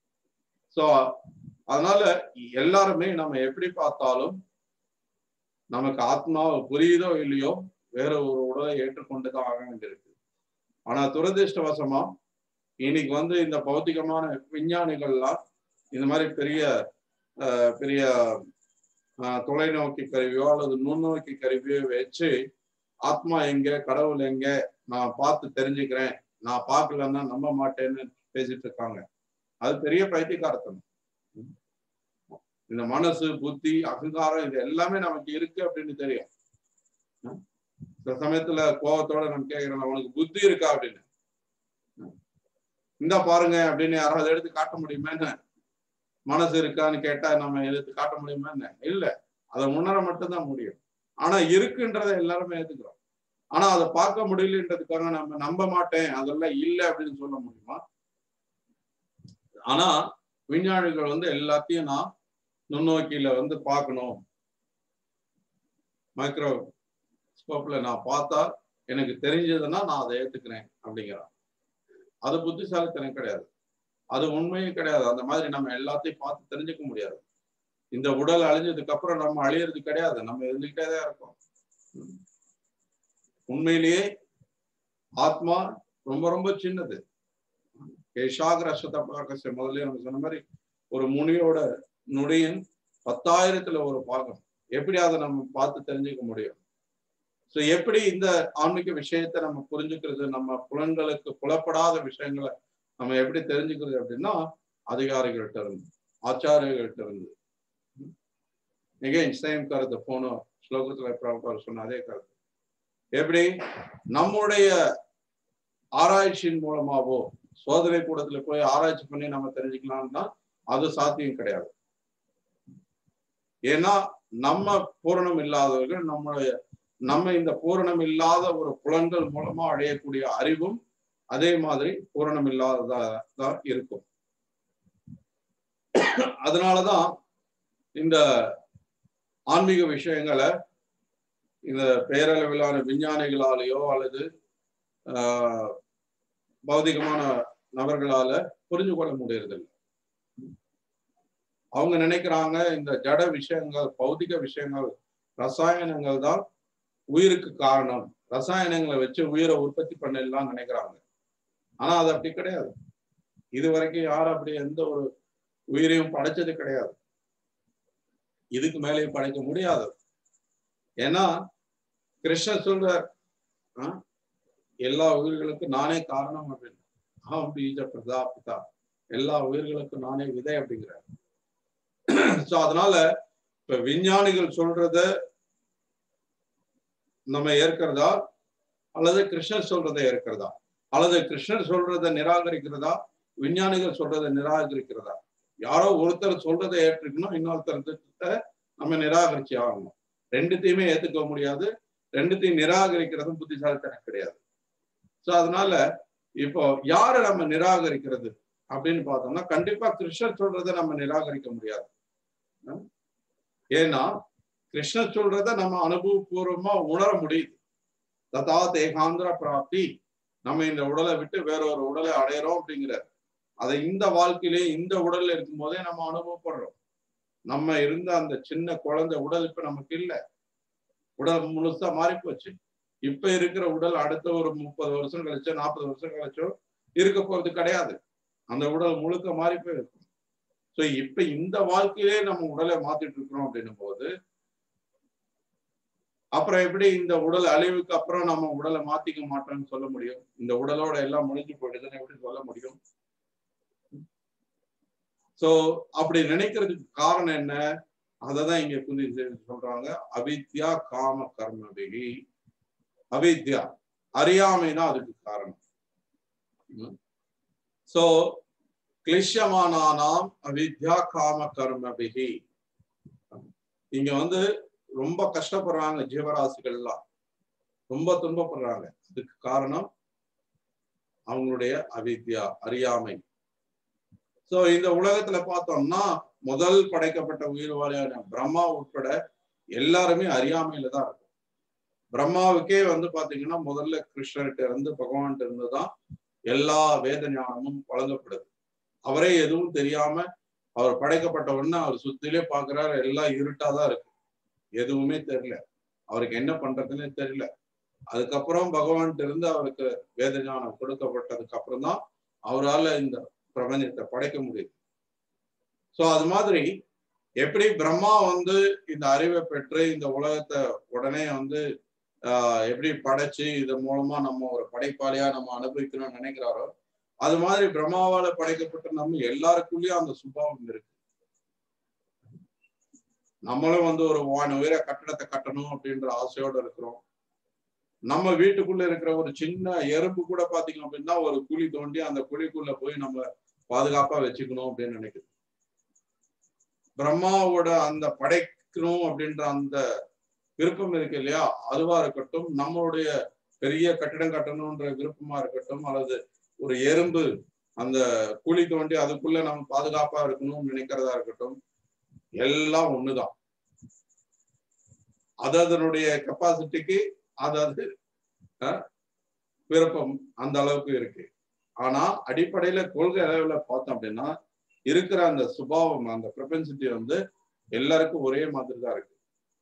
சோ அதனால எல்லாருமே நம்ம எப்படி பார்த்தாலும் நமக்கு ஆத்மா புரியுதோ இல்லையோ வேற ஒரு உடலை ஏற்றுக்கொண்டுதான் ஆக வேண்டியிருக்கு ஆனா துரதிருஷ்டவசமா இன்னைக்கு வந்து இந்த பௌத்திகமான விஞ்ஞானிகள்லாம் இந்த மாதிரி பெரிய பெரிய தொலைநோக்கி கருவியோ அல்லது நுண்ணோக்கி கருவியோ வச்சு ஆத்மா எங்க கடவுள் எங்க நான் பார்த்து தெரிஞ்சுக்கிறேன் நான் பார்க்கலன்னா நம்ப மாட்டேன்னு பேசிட்டு இருக்காங்க அது பெரிய பைத்தியக்காரத்தனம் இந்த மனசு புத்தி அகங்காரம் இது எல்லாமே நமக்கு இருக்கு அப்படின்னு தெரியும் சில சமயத்துல கோபத்தோட நம்ம கேட்கிறோம் உனக்கு புத்தி இருக்கா அப்படின்னு இந்த பாருங்க அப்படின்னு யாராவது எடுத்து காட்ட முடியுமா என்ன மனசு இருக்கான்னு கேட்டா நம்ம எடுத்து காட்ட முடியுமா என்ன இல்ல அதை உணர மட்டும்தான் முடியும் ஆனா இருக்குன்றதை எல்லாருமே ஏத்துக்கிறோம் ஆனா அதை பார்க்க முடியலன்றதுக்காக நம்ம நம்ப மாட்டேன் அதெல்லாம் இல்லை அப்படின்னு சொல்ல முடியுமா ஆனா விஞ்ஞானிகள் வந்து எல்லாத்தையும் நான் நுண்ணோக்கியில வந்து பார்க்கணும் மைக்ரோ ஸ்கோப்ல நான் பார்த்தா எனக்கு தெரிஞ்சதுன்னா நான் அதை ஏத்துக்கிறேன் அப்படிங்கிறான் அது புத்திசாலித்தனம் கிடையாது அது உண்மையும் கிடையாது அந்த மாதிரி நம்ம எல்லாத்தையும் பார்த்து தெரிஞ்சுக்க முடியாது இந்த உடல் அழிஞ்சதுக்கு அப்புறம் நம்ம அழியறது கிடையாது நம்ம இருந்துகிட்டே தான் இருக்கோம் உண்மையிலேயே ஆத்மா ரொம்ப ரொம்ப சின்னது கேஷாகர சதபாகச முதல்ல நம்ம சொன்ன மாதிரி ஒரு முனியோட நுடையின் பத்தாயிரத்துல ஒரு பாகம் எப்படி அதை நம்ம பார்த்து தெரிஞ்சுக்க முடியும் ஸோ எப்படி இந்த ஆன்மீக விஷயத்தை நம்ம புரிஞ்சுக்கிறது நம்ம புலன்களுக்கு புலப்படாத விஷயங்களை நம்ம எப்படி தெரிஞ்சுக்கிறது அப்படின்னா அதிகாரிகள்கிட்ட இருந்து ஆச்சாரியர்கள்ட்ட இருந்து எகெயின் சேம் கருத்து போன ஸ்லோகத்துல பிரபாகர் சொன்ன அதே கருத்து எப்படி நம்முடைய ஆராய்ச்சியின் மூலமாவோ சோதனை கூடத்துல போய் ஆராய்ச்சி பண்ணி நம்ம தெரிஞ்சுக்கலாம்னா அது சாத்தியம் கிடையாது ஏன்னா நம்ம பூரணம் இல்லாதவர்கள் நம்மளுடைய நம்ம இந்த பூரணம் இல்லாத ஒரு புலன்கள் மூலமா அடையக்கூடிய அறிவும் அதே மாதிரி பூரணம் இல்லாததான் இருக்கும் அதனாலதான் இந்த ஆன்மீக விஷயங்களை இந்த பேரளவிலான விஞ்ஞானிகளாலேயோ அல்லது பௌதிகமான நபர்களால புரிஞ்சு கொள்ள முடியறதில்லை அவங்க நினைக்கிறாங்க இந்த ஜட விஷயங்கள் பௌதிக விஷயங்கள் ரசாயனங்கள் தான் உயிருக்கு காரணம் ரசாயனங்களை வச்சு உயிரை உற்பத்தி பண்ணிடலாம் நினைக்கிறாங்க ஆனா அது அப்படி கிடையாது இது வரைக்கும் யாரும் அப்படி எந்த ஒரு உயிரையும் படைச்சது கிடையாது இதுக்கு மேலேயும் படைக்க முடியாது ஏன்னா கிருஷ்ணர் சொல்றார் எல்லா உயிர்களுக்கும் நானே காரணம் அப்படின்னு அஹம் பீஜ பிரதா பிதா எல்லா உயிர்களுக்கும் நானே விதை அப்படிங்கிறார் சோ அதனால இப்ப விஞ்ஞானிகள் சொல்றத நம்ம ஏற்கிறதா அல்லது கிருஷ்ணர் சொல்றதை ஏற்கிறதா அல்லது கிருஷ்ணர் சொல்றதை நிராகரிக்கிறதா விஞ்ஞானிகள் சொல்றதை நிராகரிக்கிறதா யாரோ ஒருத்தர் சொல்றதை ஏற்றுக்கணும் இன்னொருத்தர் நம்ம நிராகரிச்சு ஆகணும் ரெண்டுத்தையுமே ஏத்துக்க முடியாது ரெண்டுத்தையும் நிராகரிக்கிறதும் புத்திசாலித்தனம் கிடையாது சோ அதனால இப்போ யாரை நம்ம நிராகரிக்கிறது அப்படின்னு பார்த்தோம்னா கண்டிப்பா கிருஷ்ணர் சொல்றதை நம்ம நிராகரிக்க முடியாது ஏன்னா கிருஷ்ணர் சொல்றத நம்ம அனுபவபூர்வமா உணர முடியுது ததா தேகாந்திர பிராப்தி நம்ம இந்த உடலை விட்டு வேற ஒரு உடலை அடையிறோம் அப்படிங்கிற அதை இந்த வாழ்க்கையிலே இந்த உடல்ல இருக்கும் போதே நம்ம அனுபவப்படுறோம் நம்ம இருந்த அந்த சின்ன குழந்தை உடல் இப்ப நமக்கு இல்லை உடல் முழுசா மாறி போச்சு இப்ப இருக்கிற உடல் அடுத்த ஒரு முப்பது வருஷம் கழிச்சோ நாற்பது வருஷம் கழிச்சோ இருக்க போறது கிடையாது அந்த உடல் முழுக்க மாறி போயிருக்கும் ஸோ இப்ப இந்த வாழ்க்கையிலே நம்ம உடலை மாத்திட்டு இருக்கிறோம் அப்படின்னும் போது அப்புறம் எப்படி இந்த உடல் அழிவுக்கு அப்புறம் நம்ம உடலை மாத்திக்க மாட்டோம்னு சொல்ல முடியும் இந்த உடலோட எல்லாம் முடிஞ்சு போயிடுதுன்னு எப்படி சொல்ல முடியும் சோ அப்படி நினைக்கிறதுக்கு காரணம் என்ன அததான் இங்க குந்தி சொல்றாங்க அவித்யா காம கர்மபிகி அவித்யா அறியாமை தான் அதுக்கு காரணம் சோ கிளிஷமானானாம் அவித்யா காம கர்மபிகி இங்க வந்து ரொம்ப கஷ்டப்படுறாங்க ஜீவராசிகள் எல்லாம் ரொம்ப துன்பப்படுறாங்க அதுக்கு காரணம் அவங்களுடைய அவித்யா அறியாமை சோ இந்த உலகத்துல பார்த்தோம்னா முதல் படைக்கப்பட்ட உயிர்வாளியான பிரம்மா உட்பட எல்லாருமே அறியாமையில தான் இருக்கும் பிரம்மாவுக்கே வந்து பாத்தீங்கன்னா முதல்ல கிருஷ்ணர்கிட்ட இருந்து பகவான்கிட்ட இருந்து தான் எல்லா வேத ஞானமும் வழங்கப்படுது அவரே எதுவும் தெரியாம அவர் படைக்கப்பட்ட உடனே அவர் சுத்திலே பாக்குறாரு எல்லாம் இருட்டாதான் இருக்கு எதுவுமே தெரியல அவருக்கு என்ன பண்றதுன்னு தெரியல அதுக்கப்புறம் பகவான்கிட்ட இருந்து அவருக்கு வேத ஞானம் கொடுக்கப்பட்டதுக்கு அப்புறம் தான் அவரால் இந்த பிரபஞ்சத்தை படைக்க முடியுது ஸோ அது மாதிரி எப்படி பிரம்மா வந்து இந்த அறிவை பெற்று இந்த உலகத்தை உடனே வந்து ஆஹ் எப்படி படைச்சு இது மூலமா நம்ம ஒரு படைப்பாளியா நம்ம அனுபவிக்கணும்னு நினைக்கிறாரோ அது மாதிரி பிரம்மாவால படைக்கப்பட்ட நம்ம எல்லாருக்குள்ளயும் அந்த சுபாவம் இருக்கு நம்மளும் வந்து ஒரு வான உயர கட்டடத்தை கட்டணும் அப்படின்ற ஆசையோட இருக்கிறோம் நம்ம வீட்டுக்குள்ள இருக்கிற ஒரு சின்ன எறும்பு கூட பாத்தீங்க அப்படின்னா ஒரு குழி தோண்டி அந்த குழிக்குள்ள போய் நம்ம பாதுகாப்பா வச்சுக்கணும் அப்படின்னு நினைக்குது பிரம்மாவோட அந்த படைக்கணும் அப்படின்ற அந்த விருப்பம் இருக்கு இல்லையா அதுவா இருக்கட்டும் நம்மளுடைய பெரிய கட்டிடம் கட்டணும்ன்ற விருப்பமா இருக்கட்டும் அல்லது ஒரு எறும்பு அந்த குழி தோண்டி அதுக்குள்ள நம்ம பாதுகாப்பா இருக்கணும்னு நினைக்கிறதா இருக்கட்டும் எல்லாம் ஒண்ணுதான் அது அதனுடைய கெப்பாசிட்டிக்கு அதாவது விருப்பம் அந்த அளவுக்கு இருக்கு ஆனா அடிப்படையில கொள்கை அளவுல பார்த்தோம் அப்படின்னா இருக்கிற அந்த சுபாவம் அந்த ப்ரொபென்சிட்டி வந்து எல்லாருக்கும் ஒரே மாதிரி தான் இருக்கு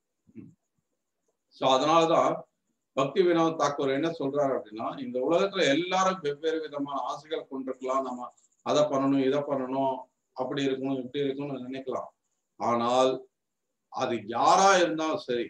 ஸோ அதனாலதான் பக்தி வினோத் தாக்கூர் என்ன சொல்றாரு அப்படின்னா இந்த உலகத்துல எல்லாரும் வெவ்வேறு விதமான ஆசைகள் கொண்டிருக்கலாம் நம்ம அதை பண்ணணும் இதை பண்ணணும் அப்படி இருக்கணும் இப்படி இருக்கணும்னு நினைக்கலாம் ஆனால் அது யாரா இருந்தாலும் சரி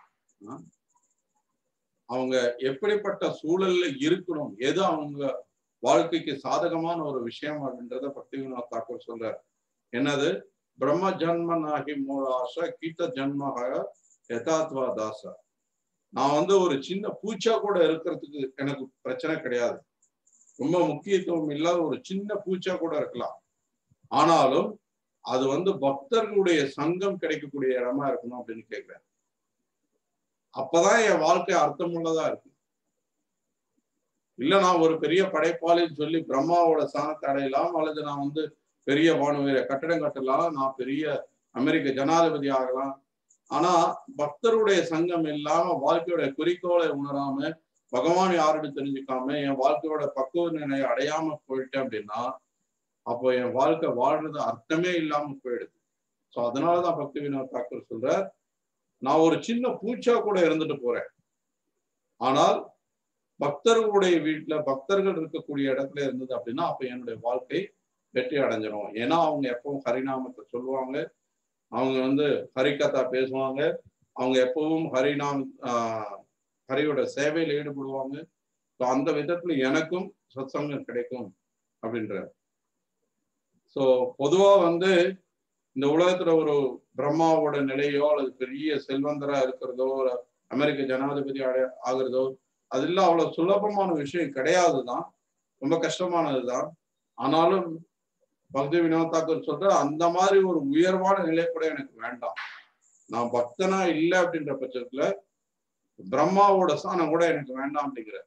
அவங்க எப்படிப்பட்ட சூழல்ல இருக்கணும் எது அவங்க வாழ்க்கைக்கு சாதகமான ஒரு விஷயம் அப்படின்றத பக்தி வினோத் தாக்கூர் சொல்றார் என்னது பிரம்ம ஜன்மனாகி மூலாச கீத ஜன்மக யதாத்வா தாச நான் வந்து ஒரு சின்ன பூச்சா கூட இருக்கிறதுக்கு எனக்கு பிரச்சனை கிடையாது ரொம்ப முக்கியத்துவம் இல்லாத ஒரு சின்ன பூச்சா கூட இருக்கலாம் ஆனாலும் அது வந்து பக்தர்களுடைய சங்கம் கிடைக்கக்கூடிய இடமா இருக்கணும் அப்படின்னு கேட்கிறேன் அப்பதான் என் வாழ்க்கை அர்த்தமுள்ளதா இருக்கும் இல்ல நான் ஒரு பெரிய படைப்பாளின்னு சொல்லி பிரம்மாவோட சாணத்தை அடையலாம் அல்லது நான் வந்து பெரிய வானுயர கட்டடம் கட்டலாம் நான் பெரிய அமெரிக்க ஜனாதிபதி ஆகலாம் ஆனா பக்தருடைய சங்கம் இல்லாம வாழ்க்கையோட குறிக்கோளை உணராம பகவான் யாருன்னு தெரிஞ்சுக்காம என் வாழ்க்கையோட பக்குவ நிலையை அடையாம போயிட்டேன் அப்படின்னா அப்போ என் வாழ்க்கை வாழ்றது அர்த்தமே இல்லாம போயிடுது ஸோ அதனாலதான் பக்தி வினோத் தாக்கூர் சொல்ற நான் ஒரு சின்ன பூச்சா கூட இருந்துட்டு போறேன் ஆனால் பக்தர்களுடைய வீட்டுல பக்தர்கள் இருக்கக்கூடிய இடத்துல இருந்தது அப்படின்னா அப்ப என்னுடைய வாழ்க்கை வெற்றி அடைஞ்சிடும் ஏன்னா அவங்க எப்பவும் ஹரிநாமத்தை சொல்லுவாங்க அவங்க வந்து ஹரிகதா பேசுவாங்க அவங்க எப்பவும் ஹரிநாம் ஆஹ் ஹரியோட சேவையில் ஈடுபடுவாங்க ஸோ அந்த விதத்துல எனக்கும் சத்சங்கம் கிடைக்கும் அப்படின்ற ஸோ பொதுவா வந்து இந்த உலகத்துல ஒரு பிரம்மாவோட நிலையோ அல்லது பெரிய செல்வந்தரா இருக்கிறதோ ஒரு அமெரிக்க ஜனாதிபதி ஆகுறதோ அதெல்லாம் அவ்வளவு சுலபமான விஷயம் கிடையாது தான் ரொம்ப கஷ்டமானதுதான் ஆனாலும் பக்தி வினோத் தாக்கூர் சொல்ற அந்த மாதிரி ஒரு உயர்வான நிலை கூட எனக்கு வேண்டாம் நான் பக்தனா இல்லை அப்படின்ற பட்சத்துல பிரம்மாவோட சாணம் கூட எனக்கு வேண்டாம் அப்படிங்கிற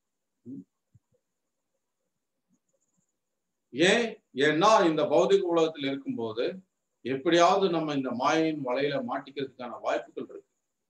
ஏன் ஏன்னா இந்த பௌதிக உலகத்துல இருக்கும்போது எப்படியாவது நம்ம இந்த மாயின் வலையில மாட்டிக்கிறதுக்கான வாய்ப்புகள் இருக்கு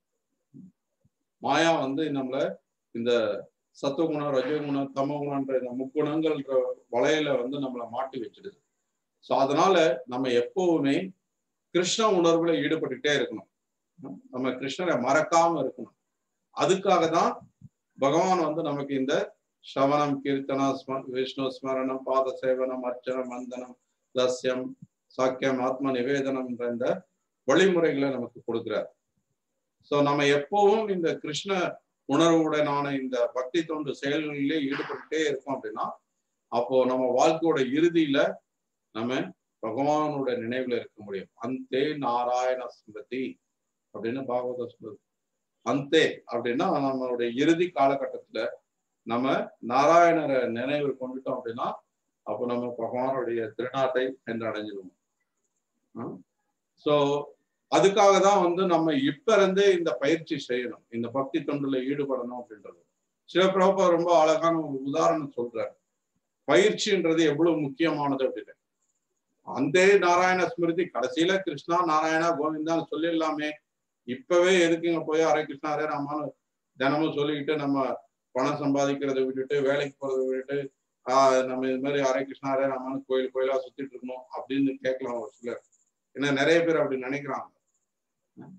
மாயா வந்து நம்மள இந்த சத்துவகுணம் ரஜகுணம் தமகுணன்ற இந்த முக்குணங்கள்ன்ற வலையில வந்து நம்மளை மாட்டி வச்சிடுது ஸோ அதனால நம்ம எப்பவுமே கிருஷ்ண உணர்வுல ஈடுபட்டுட்டே இருக்கணும் நம்ம கிருஷ்ணரை மறக்காம இருக்கணும் அதுக்காக தான் பகவான் வந்து நமக்கு இந்த ஸ்ரவணம் கீர்த்தனா ஸ்ம விஷ்ணு ஸ்மரணம் பாத சேவனம் அர்ச்சனம் வந்தனம் தஸ்யம் சாக்கியம் ஆத்ம நிவேதனம் என்ற இந்த வழிமுறைகளை நமக்கு கொடுக்கிறார் ஸோ நம்ம எப்பவும் இந்த கிருஷ்ண உணர்வுடனான இந்த பக்தி தொண்டு செயல்களிலே ஈடுபட்டுட்டே இருக்கோம் அப்படின்னா அப்போ நம்ம வாழ்க்கையோட இறுதியில நம்ம பகவானோட நினைவுல இருக்க முடியும் அந்தே நாராயண ஸ்மிருதி அப்படின்னு பாகவத சொல்லுது அந்தே அப்படின்னா நம்மளுடைய இறுதி காலகட்டத்துல நம்ம நாராயணரை நினைவு கொண்டுட்டோம் அப்படின்னா அப்போ நம்ம பகவானுடைய திருநாட்டை சென்று அடைஞ்சிடுவோம் ஸோ அதுக்காக தான் வந்து நம்ம இப்ப இருந்தே இந்த பயிற்சி செய்யணும் இந்த பக்தி தொண்டுல ஈடுபடணும் அப்படின்றது சிவபிரபா ரொம்ப அழகான ஒரு உதாரணம் சொல்றாரு பயிற்சின்றது எவ்வளவு முக்கியமானது அப்படின்னு அந்தே நாராயண ஸ்மிருதி கடைசியில கிருஷ்ணா நாராயணா கோவிந்தான்னு சொல்லிடலாமே இப்பவே எதுக்குங்க போய் ஹரே கிருஷ்ணா ஹரே ராமான்னு தினமும் சொல்லிக்கிட்டு நம்ம பணம் சம்பாதிக்கிறத விட்டுட்டு வேலைக்கு போறதை விட்டுட்டு ஆஹ் நம்ம இது மாதிரி ஹரே கிருஷ்ணா ஹரே ராமான்னு கோயில் கோயிலா சுத்திட்டு இருக்கணும் அப்படின்னு கேட்கலாம் ஒரு சிலர் ஏன்னா நிறைய பேர் அப்படி நினைக்கிறாங்க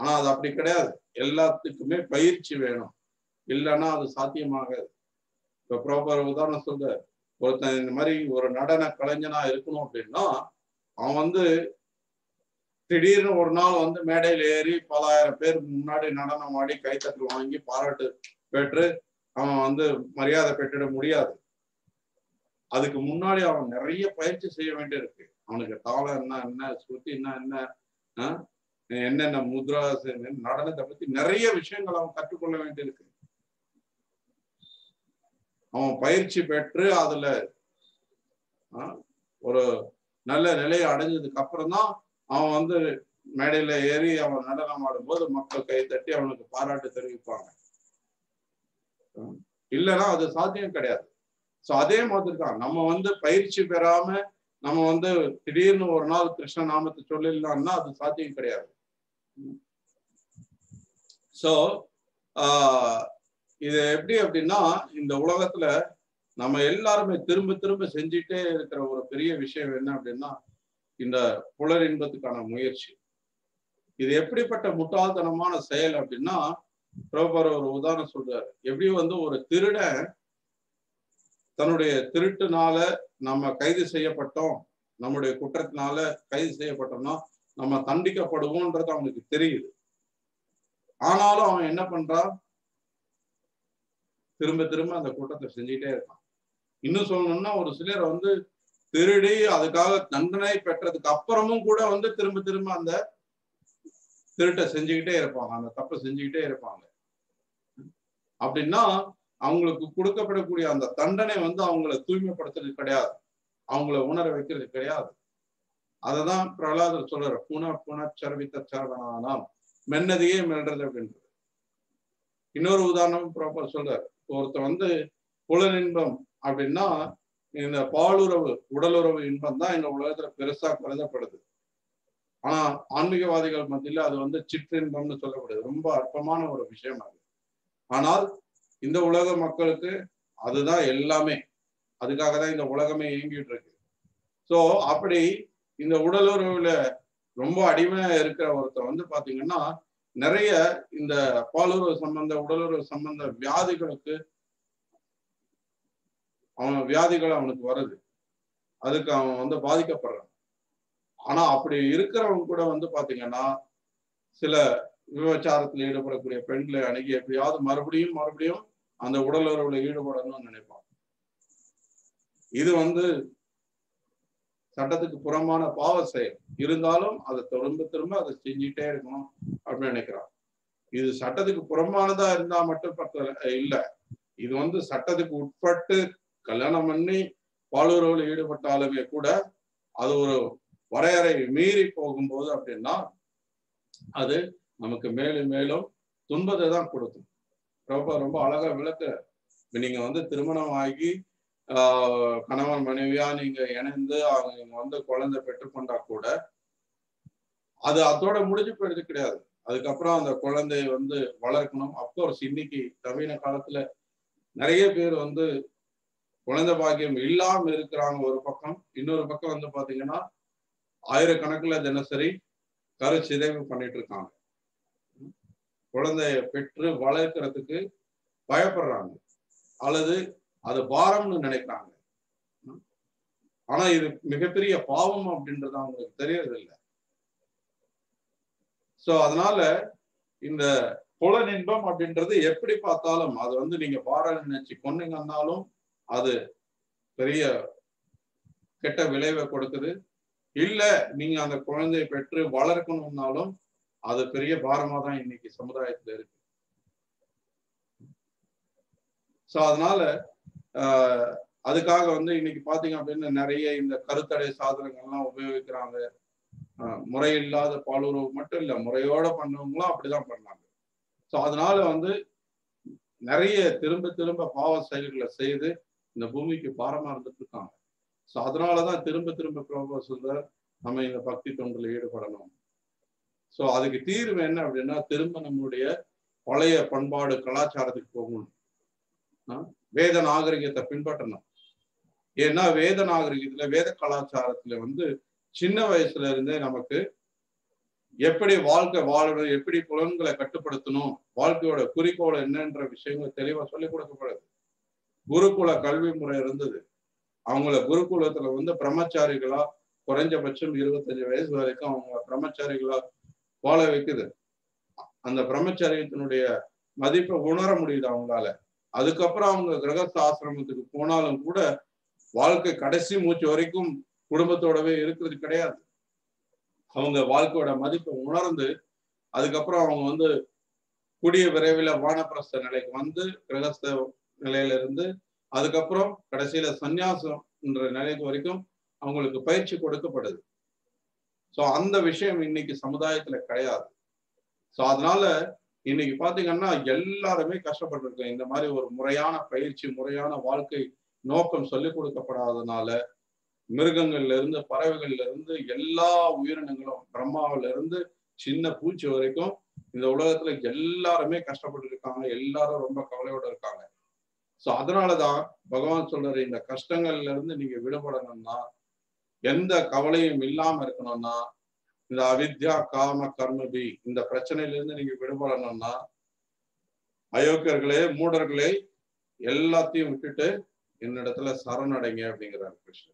ஆனா அது அப்படி கிடையாது எல்லாத்துக்குமே பயிற்சி வேணும் இல்லைன்னா அது சாத்தியமாகாது இப்ப ப்ராப்பர் உதாரணம் சொல்ற ஒருத்தன் இந்த மாதிரி ஒரு நடன கலைஞனா இருக்கணும் அப்படின்னா அவன் வந்து திடீர்னு ஒரு நாள் வந்து மேடையில் ஏறி பலாயிரம் பேர் முன்னாடி நடனம் ஆடி கைத்தட்டல் வாங்கி பாராட்டு பெற்று அவன் வந்து மரியாதை பெற்றிட முடியாது அதுக்கு முன்னாடி அவன் நிறைய பயிற்சி செய்ய வேண்டியிருக்கு அவனுக்கு தாளம் என்ன என்ன ஸ்ருதினா என்ன ஆஹ் என்னென்ன முத்ரா நடனத்தை பத்தி நிறைய விஷயங்கள் அவன் கற்றுக்கொள்ள வேண்டியிருக்கு அவன் பயிற்சி பெற்று அதுல ஒரு நல்ல நிலையை அடைஞ்சதுக்கு அப்புறம் தான் அவன் வந்து மேடையில ஏறி அவன் நடனம் ஆடும்போது மக்கள் கை தட்டி அவனுக்கு பாராட்டு தெரிவிப்பாங்க இல்லைன்னா அது சாத்தியம் கிடையாது ஸோ அதே மாதிரி தான் நம்ம வந்து பயிற்சி பெறாம நம்ம வந்து திடீர்னு ஒரு நாள் கிருஷ்ண நாமத்தை சொல்லிடலாம்னா அது சாத்தியம் கிடையாது ஸோ இது எப்படி அப்படின்னா இந்த உலகத்துல நம்ம எல்லாருமே திரும்ப திரும்ப செஞ்சுட்டே இருக்கிற ஒரு பெரிய விஷயம் என்ன அப்படின்னா இந்த புலர் இன்பத்துக்கான முயற்சி இது எப்படிப்பட்ட முட்டாள்தனமான செயல் அப்படின்னா பிரபர் ஒரு உதாரணம் சொல்றாரு எப்படி வந்து ஒரு திருடன் தன்னுடைய திருட்டுனால நம்ம கைது செய்யப்பட்டோம் நம்முடைய குற்றத்தினால கைது செய்யப்பட்டோம்னா நம்ம தண்டிக்கப்படுவோன்றது அவனுக்கு தெரியுது ஆனாலும் அவன் என்ன பண்றான் திரும்ப திரும்ப அந்த கூட்டத்தை செஞ்சுட்டே இருக்கான் இன்னும் சொல்லணும்னா ஒரு சிலர் வந்து திருடி அதுக்காக தண்டனை பெற்றதுக்கு அப்புறமும் கூட வந்து திரும்ப திரும்ப அந்த திருட்டை செஞ்சுக்கிட்டே இருப்பாங்க அந்த தப்பை செஞ்சுக்கிட்டே இருப்பாங்க அப்படின்னா அவங்களுக்கு கொடுக்கப்படக்கூடிய அந்த தண்டனை வந்து அவங்கள தூய்மைப்படுத்துறது கிடையாது அவங்கள உணர வைக்கிறது கிடையாது அததான் பிரகலாதர் சொல்றாரு புன புன சர்வித்த சரவணானாம் மென்னதையே மெல்றது அப்படின்றது இன்னொரு உதாரணம் ப்ராப்பர் சொல்றாரு ஒருத்தர் வந்து புலன் இன்பம் அப்படின்னா இந்த பாலுறவு உடலுறவு இன்பம் தான் இந்த உலகத்துல பெருசா கருதப்படுது ஆனா ஆன்மீகவாதிகள் மத்தியில அது வந்து சிற்றின்பம்னு சொல்லப்படுது ரொம்ப அற்பமான ஒரு விஷயம் அது ஆனால் இந்த உலக மக்களுக்கு அதுதான் எல்லாமே அதுக்காக தான் இந்த உலகமே இயங்கிட்டு இருக்கு ஸோ அப்படி இந்த உடலுறவுல ரொம்ப அடிமையா இருக்கிற ஒருத்தர் வந்து பாத்தீங்கன்னா நிறைய இந்த பாலுறவு சம்பந்த உடலுறவு சம்பந்த வியாதிகளுக்கு அவன் வியாதிகள் அவனுக்கு வருது அதுக்கு அவன் வந்து பாதிக்கப்படுறான் ஆனா அப்படி இருக்கிறவங்க கூட வந்து பாத்தீங்கன்னா சில விபச்சாரத்தில் ஈடுபடக்கூடிய பெண்களை அணுகி எப்படியாவது மறுபடியும் மறுபடியும் அந்த உடலுறவுல ஈடுபடணும்னு நினைப்பான் இது வந்து சட்டத்துக்கு புறமான பாவ செயல் இருந்தாலும் அதை திரும்ப திரும்ப அதை செஞ்சுட்டே இருக்கணும் அப்படின்னு நினைக்கிறான் இது சட்டத்துக்கு புறமானதா இருந்தா மட்டும் பத்த இல்ல இது வந்து சட்டத்துக்கு உட்பட்டு கல்யாணம் பண்ணி பாலுறவுல ஈடுபட்டாலுமே கூட அது ஒரு வரையறை மீறி போகும்போது அப்படின்னா அது நமக்கு மேலும் மேலும் துன்பத்தை தான் கொடுக்கும் ரொம்ப ரொம்ப அழகா விளக்க நீங்க வந்து திருமணம் ஆகி ஆஹ் கணவன் மனைவியா நீங்க இணைந்து அவங்க வந்து குழந்தை பெற்றுக்கொண்டா கூட அது அதோட முடிஞ்சு போயிடுது கிடையாது அதுக்கப்புறம் அந்த குழந்தைய வந்து வளர்க்கணும் அப்கோர்ஸ் இன்னைக்கு நவீன காலத்துல நிறைய பேர் வந்து குழந்தை பாக்கியம் இல்லாம இருக்கிறாங்க ஒரு பக்கம் இன்னொரு பக்கம் வந்து பாத்தீங்கன்னா ஆயிரக்கணக்குல தினசரி கரு சிதைவு பண்ணிட்டு இருக்காங்க குழந்தைய பெற்று வளர்க்கறதுக்கு பயப்படுறாங்க அல்லது அது பாரம்னு நினைக்கிறாங்க ஆனா இது மிகப்பெரிய பாவம் அப்படின்றது அவங்களுக்கு தெரியறதில்லை சோ அதனால இந்த புலன் இன்பம் அப்படின்றது எப்படி பார்த்தாலும் அது வந்து நீங்க பாடம் நினைச்சு கொன்னீங்கன்னாலும் அது பெரிய கெட்ட விளைவை கொடுக்குது இல்ல நீங்க அந்த குழந்தையை பெற்று வளர்க்கணும்னாலும் அது பெரிய பாரமா தான் இன்னைக்கு சமுதாயத்துல இருக்கு சோ அதனால ஆஹ் அதுக்காக வந்து இன்னைக்கு பாத்தீங்க அப்படின்னா நிறைய இந்த கருத்தடை சாதனங்கள்லாம் உபயோகிக்கிறாங்க முறையில்லாத பாலுறவு மட்டும் இல்ல முறையோட பண்ணவங்களும் அப்படிதான் பண்ணாங்க ஸோ அதனால வந்து நிறைய திரும்ப திரும்ப பாவ செயல்களை செய்து இந்த பூமிக்கு பாரமா இருந்துட்டு இருக்காங்க ஸோ அதனாலதான் திரும்ப திரும்ப பிரபா சொல்ற நம்ம இந்த பக்தி தொண்டில் ஈடுபடணும் ஸோ அதுக்கு தீர்வு என்ன அப்படின்னா திரும்ப நம்மளுடைய பழைய பண்பாடு கலாச்சாரத்துக்கு போகணும் வேத நாகரிகத்தை பின்பற்றணும் ஏன்னா வேத நாகரிகத்துல வேத கலாச்சாரத்துல வந்து சின்ன வயசுல இருந்தே நமக்கு எப்படி வாழ்க்கை வாழணும் எப்படி புலன்களை கட்டுப்படுத்தணும் வாழ்க்கையோட குறிக்கோள் என்னன்ற விஷயங்கள் தெளிவா சொல்லிக் கொடுக்கப்படுது குருகுல கல்வி முறை இருந்தது அவங்கள குருகுலத்துல வந்து பிரம்மச்சாரிகளா குறைஞ்சபட்சம் இருபத்தஞ்சு வயசு வரைக்கும் அவங்க பிரம்மச்சாரிகளா வாழ வைக்குது அந்த பிரம்மச்சரியத்தினுடைய மதிப்பை உணர முடியுது அவங்களால அதுக்கப்புறம் அவங்க கிரகஸ்த ஆசிரமத்துக்கு போனாலும் கூட வாழ்க்கை கடைசி மூச்சு வரைக்கும் குடும்பத்தோடவே இருக்கிறது கிடையாது அவங்க வாழ்க்கையோட மதிப்பை உணர்ந்து அதுக்கப்புறம் அவங்க வந்து கூடிய விரைவில் வானப்பிரஸ்த நிலைக்கு வந்து கிரகஸ்த நிலையில இருந்து அதுக்கப்புறம் கடைசியில சந்நியாசம் என்ற நிலைக்கு வரைக்கும் அவங்களுக்கு பயிற்சி கொடுக்கப்படுது ஸோ அந்த விஷயம் இன்னைக்கு சமுதாயத்துல கிடையாது ஸோ அதனால இன்னைக்கு பாத்தீங்கன்னா எல்லாருமே கஷ்டப்பட்டிருக்கோம் இந்த மாதிரி ஒரு முறையான பயிற்சி முறையான வாழ்க்கை நோக்கம் சொல்லிக் கொடுக்கப்படாதனால மிருகங்கள்ல இருந்து பறவைகள்ல இருந்து எல்லா உயிரினங்களும் பிரம்மாவில இருந்து சின்ன பூச்சி வரைக்கும் இந்த உலகத்துல எல்லாருமே கஷ்டப்பட்டு இருக்காங்க எல்லாரும் ரொம்ப கவலையோட இருக்காங்க ஸோ அதனாலதான் பகவான் சொல்றாரு இந்த கஷ்டங்கள்ல இருந்து நீங்க விடுபடணும்னா எந்த கவலையும் இல்லாம இருக்கணும்னா இந்த அவித்யா காம கர்மபி இந்த பிரச்சனையில இருந்து நீங்க விடுபடணும்னா அயோக்கியர்களே மூடர்களே எல்லாத்தையும் விட்டுட்டு என்னிடத்துல சரணடைங்க அப்படிங்கிறார் கிருஷ்ணன்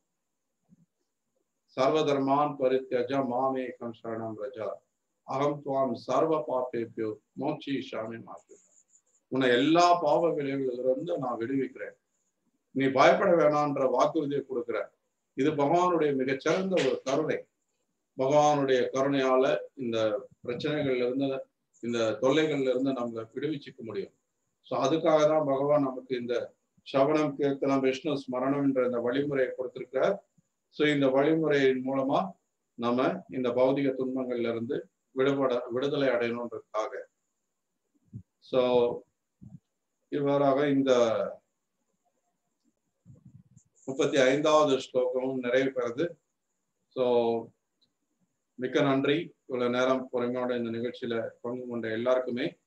சர்வதர்மான் பரித்யஜ மாமேகம் சரணம் ரஜா அகம் துவாம் சர்வ பாப்பேபியோ மோட்சி சாமி மாற்று உன்னை எல்லா பாவ விளைவுகளிலிருந்து நான் விடுவிக்கிறேன் நீ பயப்பட வேணான்ற வாக்குறுதியை கொடுக்கிற இது பகவானுடைய மிகச்சிறந்த ஒரு கருணை பகவானுடைய கருணையால இந்த பிரச்சனைகள்ல இருந்து இந்த தொல்லைகள்ல இருந்து நம்மளை விடுவிச்சுக்க முடியும் ஸோ அதுக்காக தான் பகவான் நமக்கு இந்த சவணம் கீர்த்தனம் விஷ்ணு ஸ்மரணம் என்ற இந்த வழிமுறையை கொடுத்திருக்கிறார் ஸோ இந்த வழிமுறையின் மூலமா நம்ம இந்த பௌதிக துன்பங்கள்ல இருந்து விடுபட விடுதலை அடையணுன்றதுக்காக ஸோ இவ்வாறாக இந்த முப்பத்தி ஐந்தாவது ஸ்லோகமும் நிறைவு பெறுது ஸோ மிக்க நன்றி இவ்வளவு நேரம் பொறுமையோட இந்த நிகழ்ச்சியில பங்கு கொண்ட எல்லாருக்குமே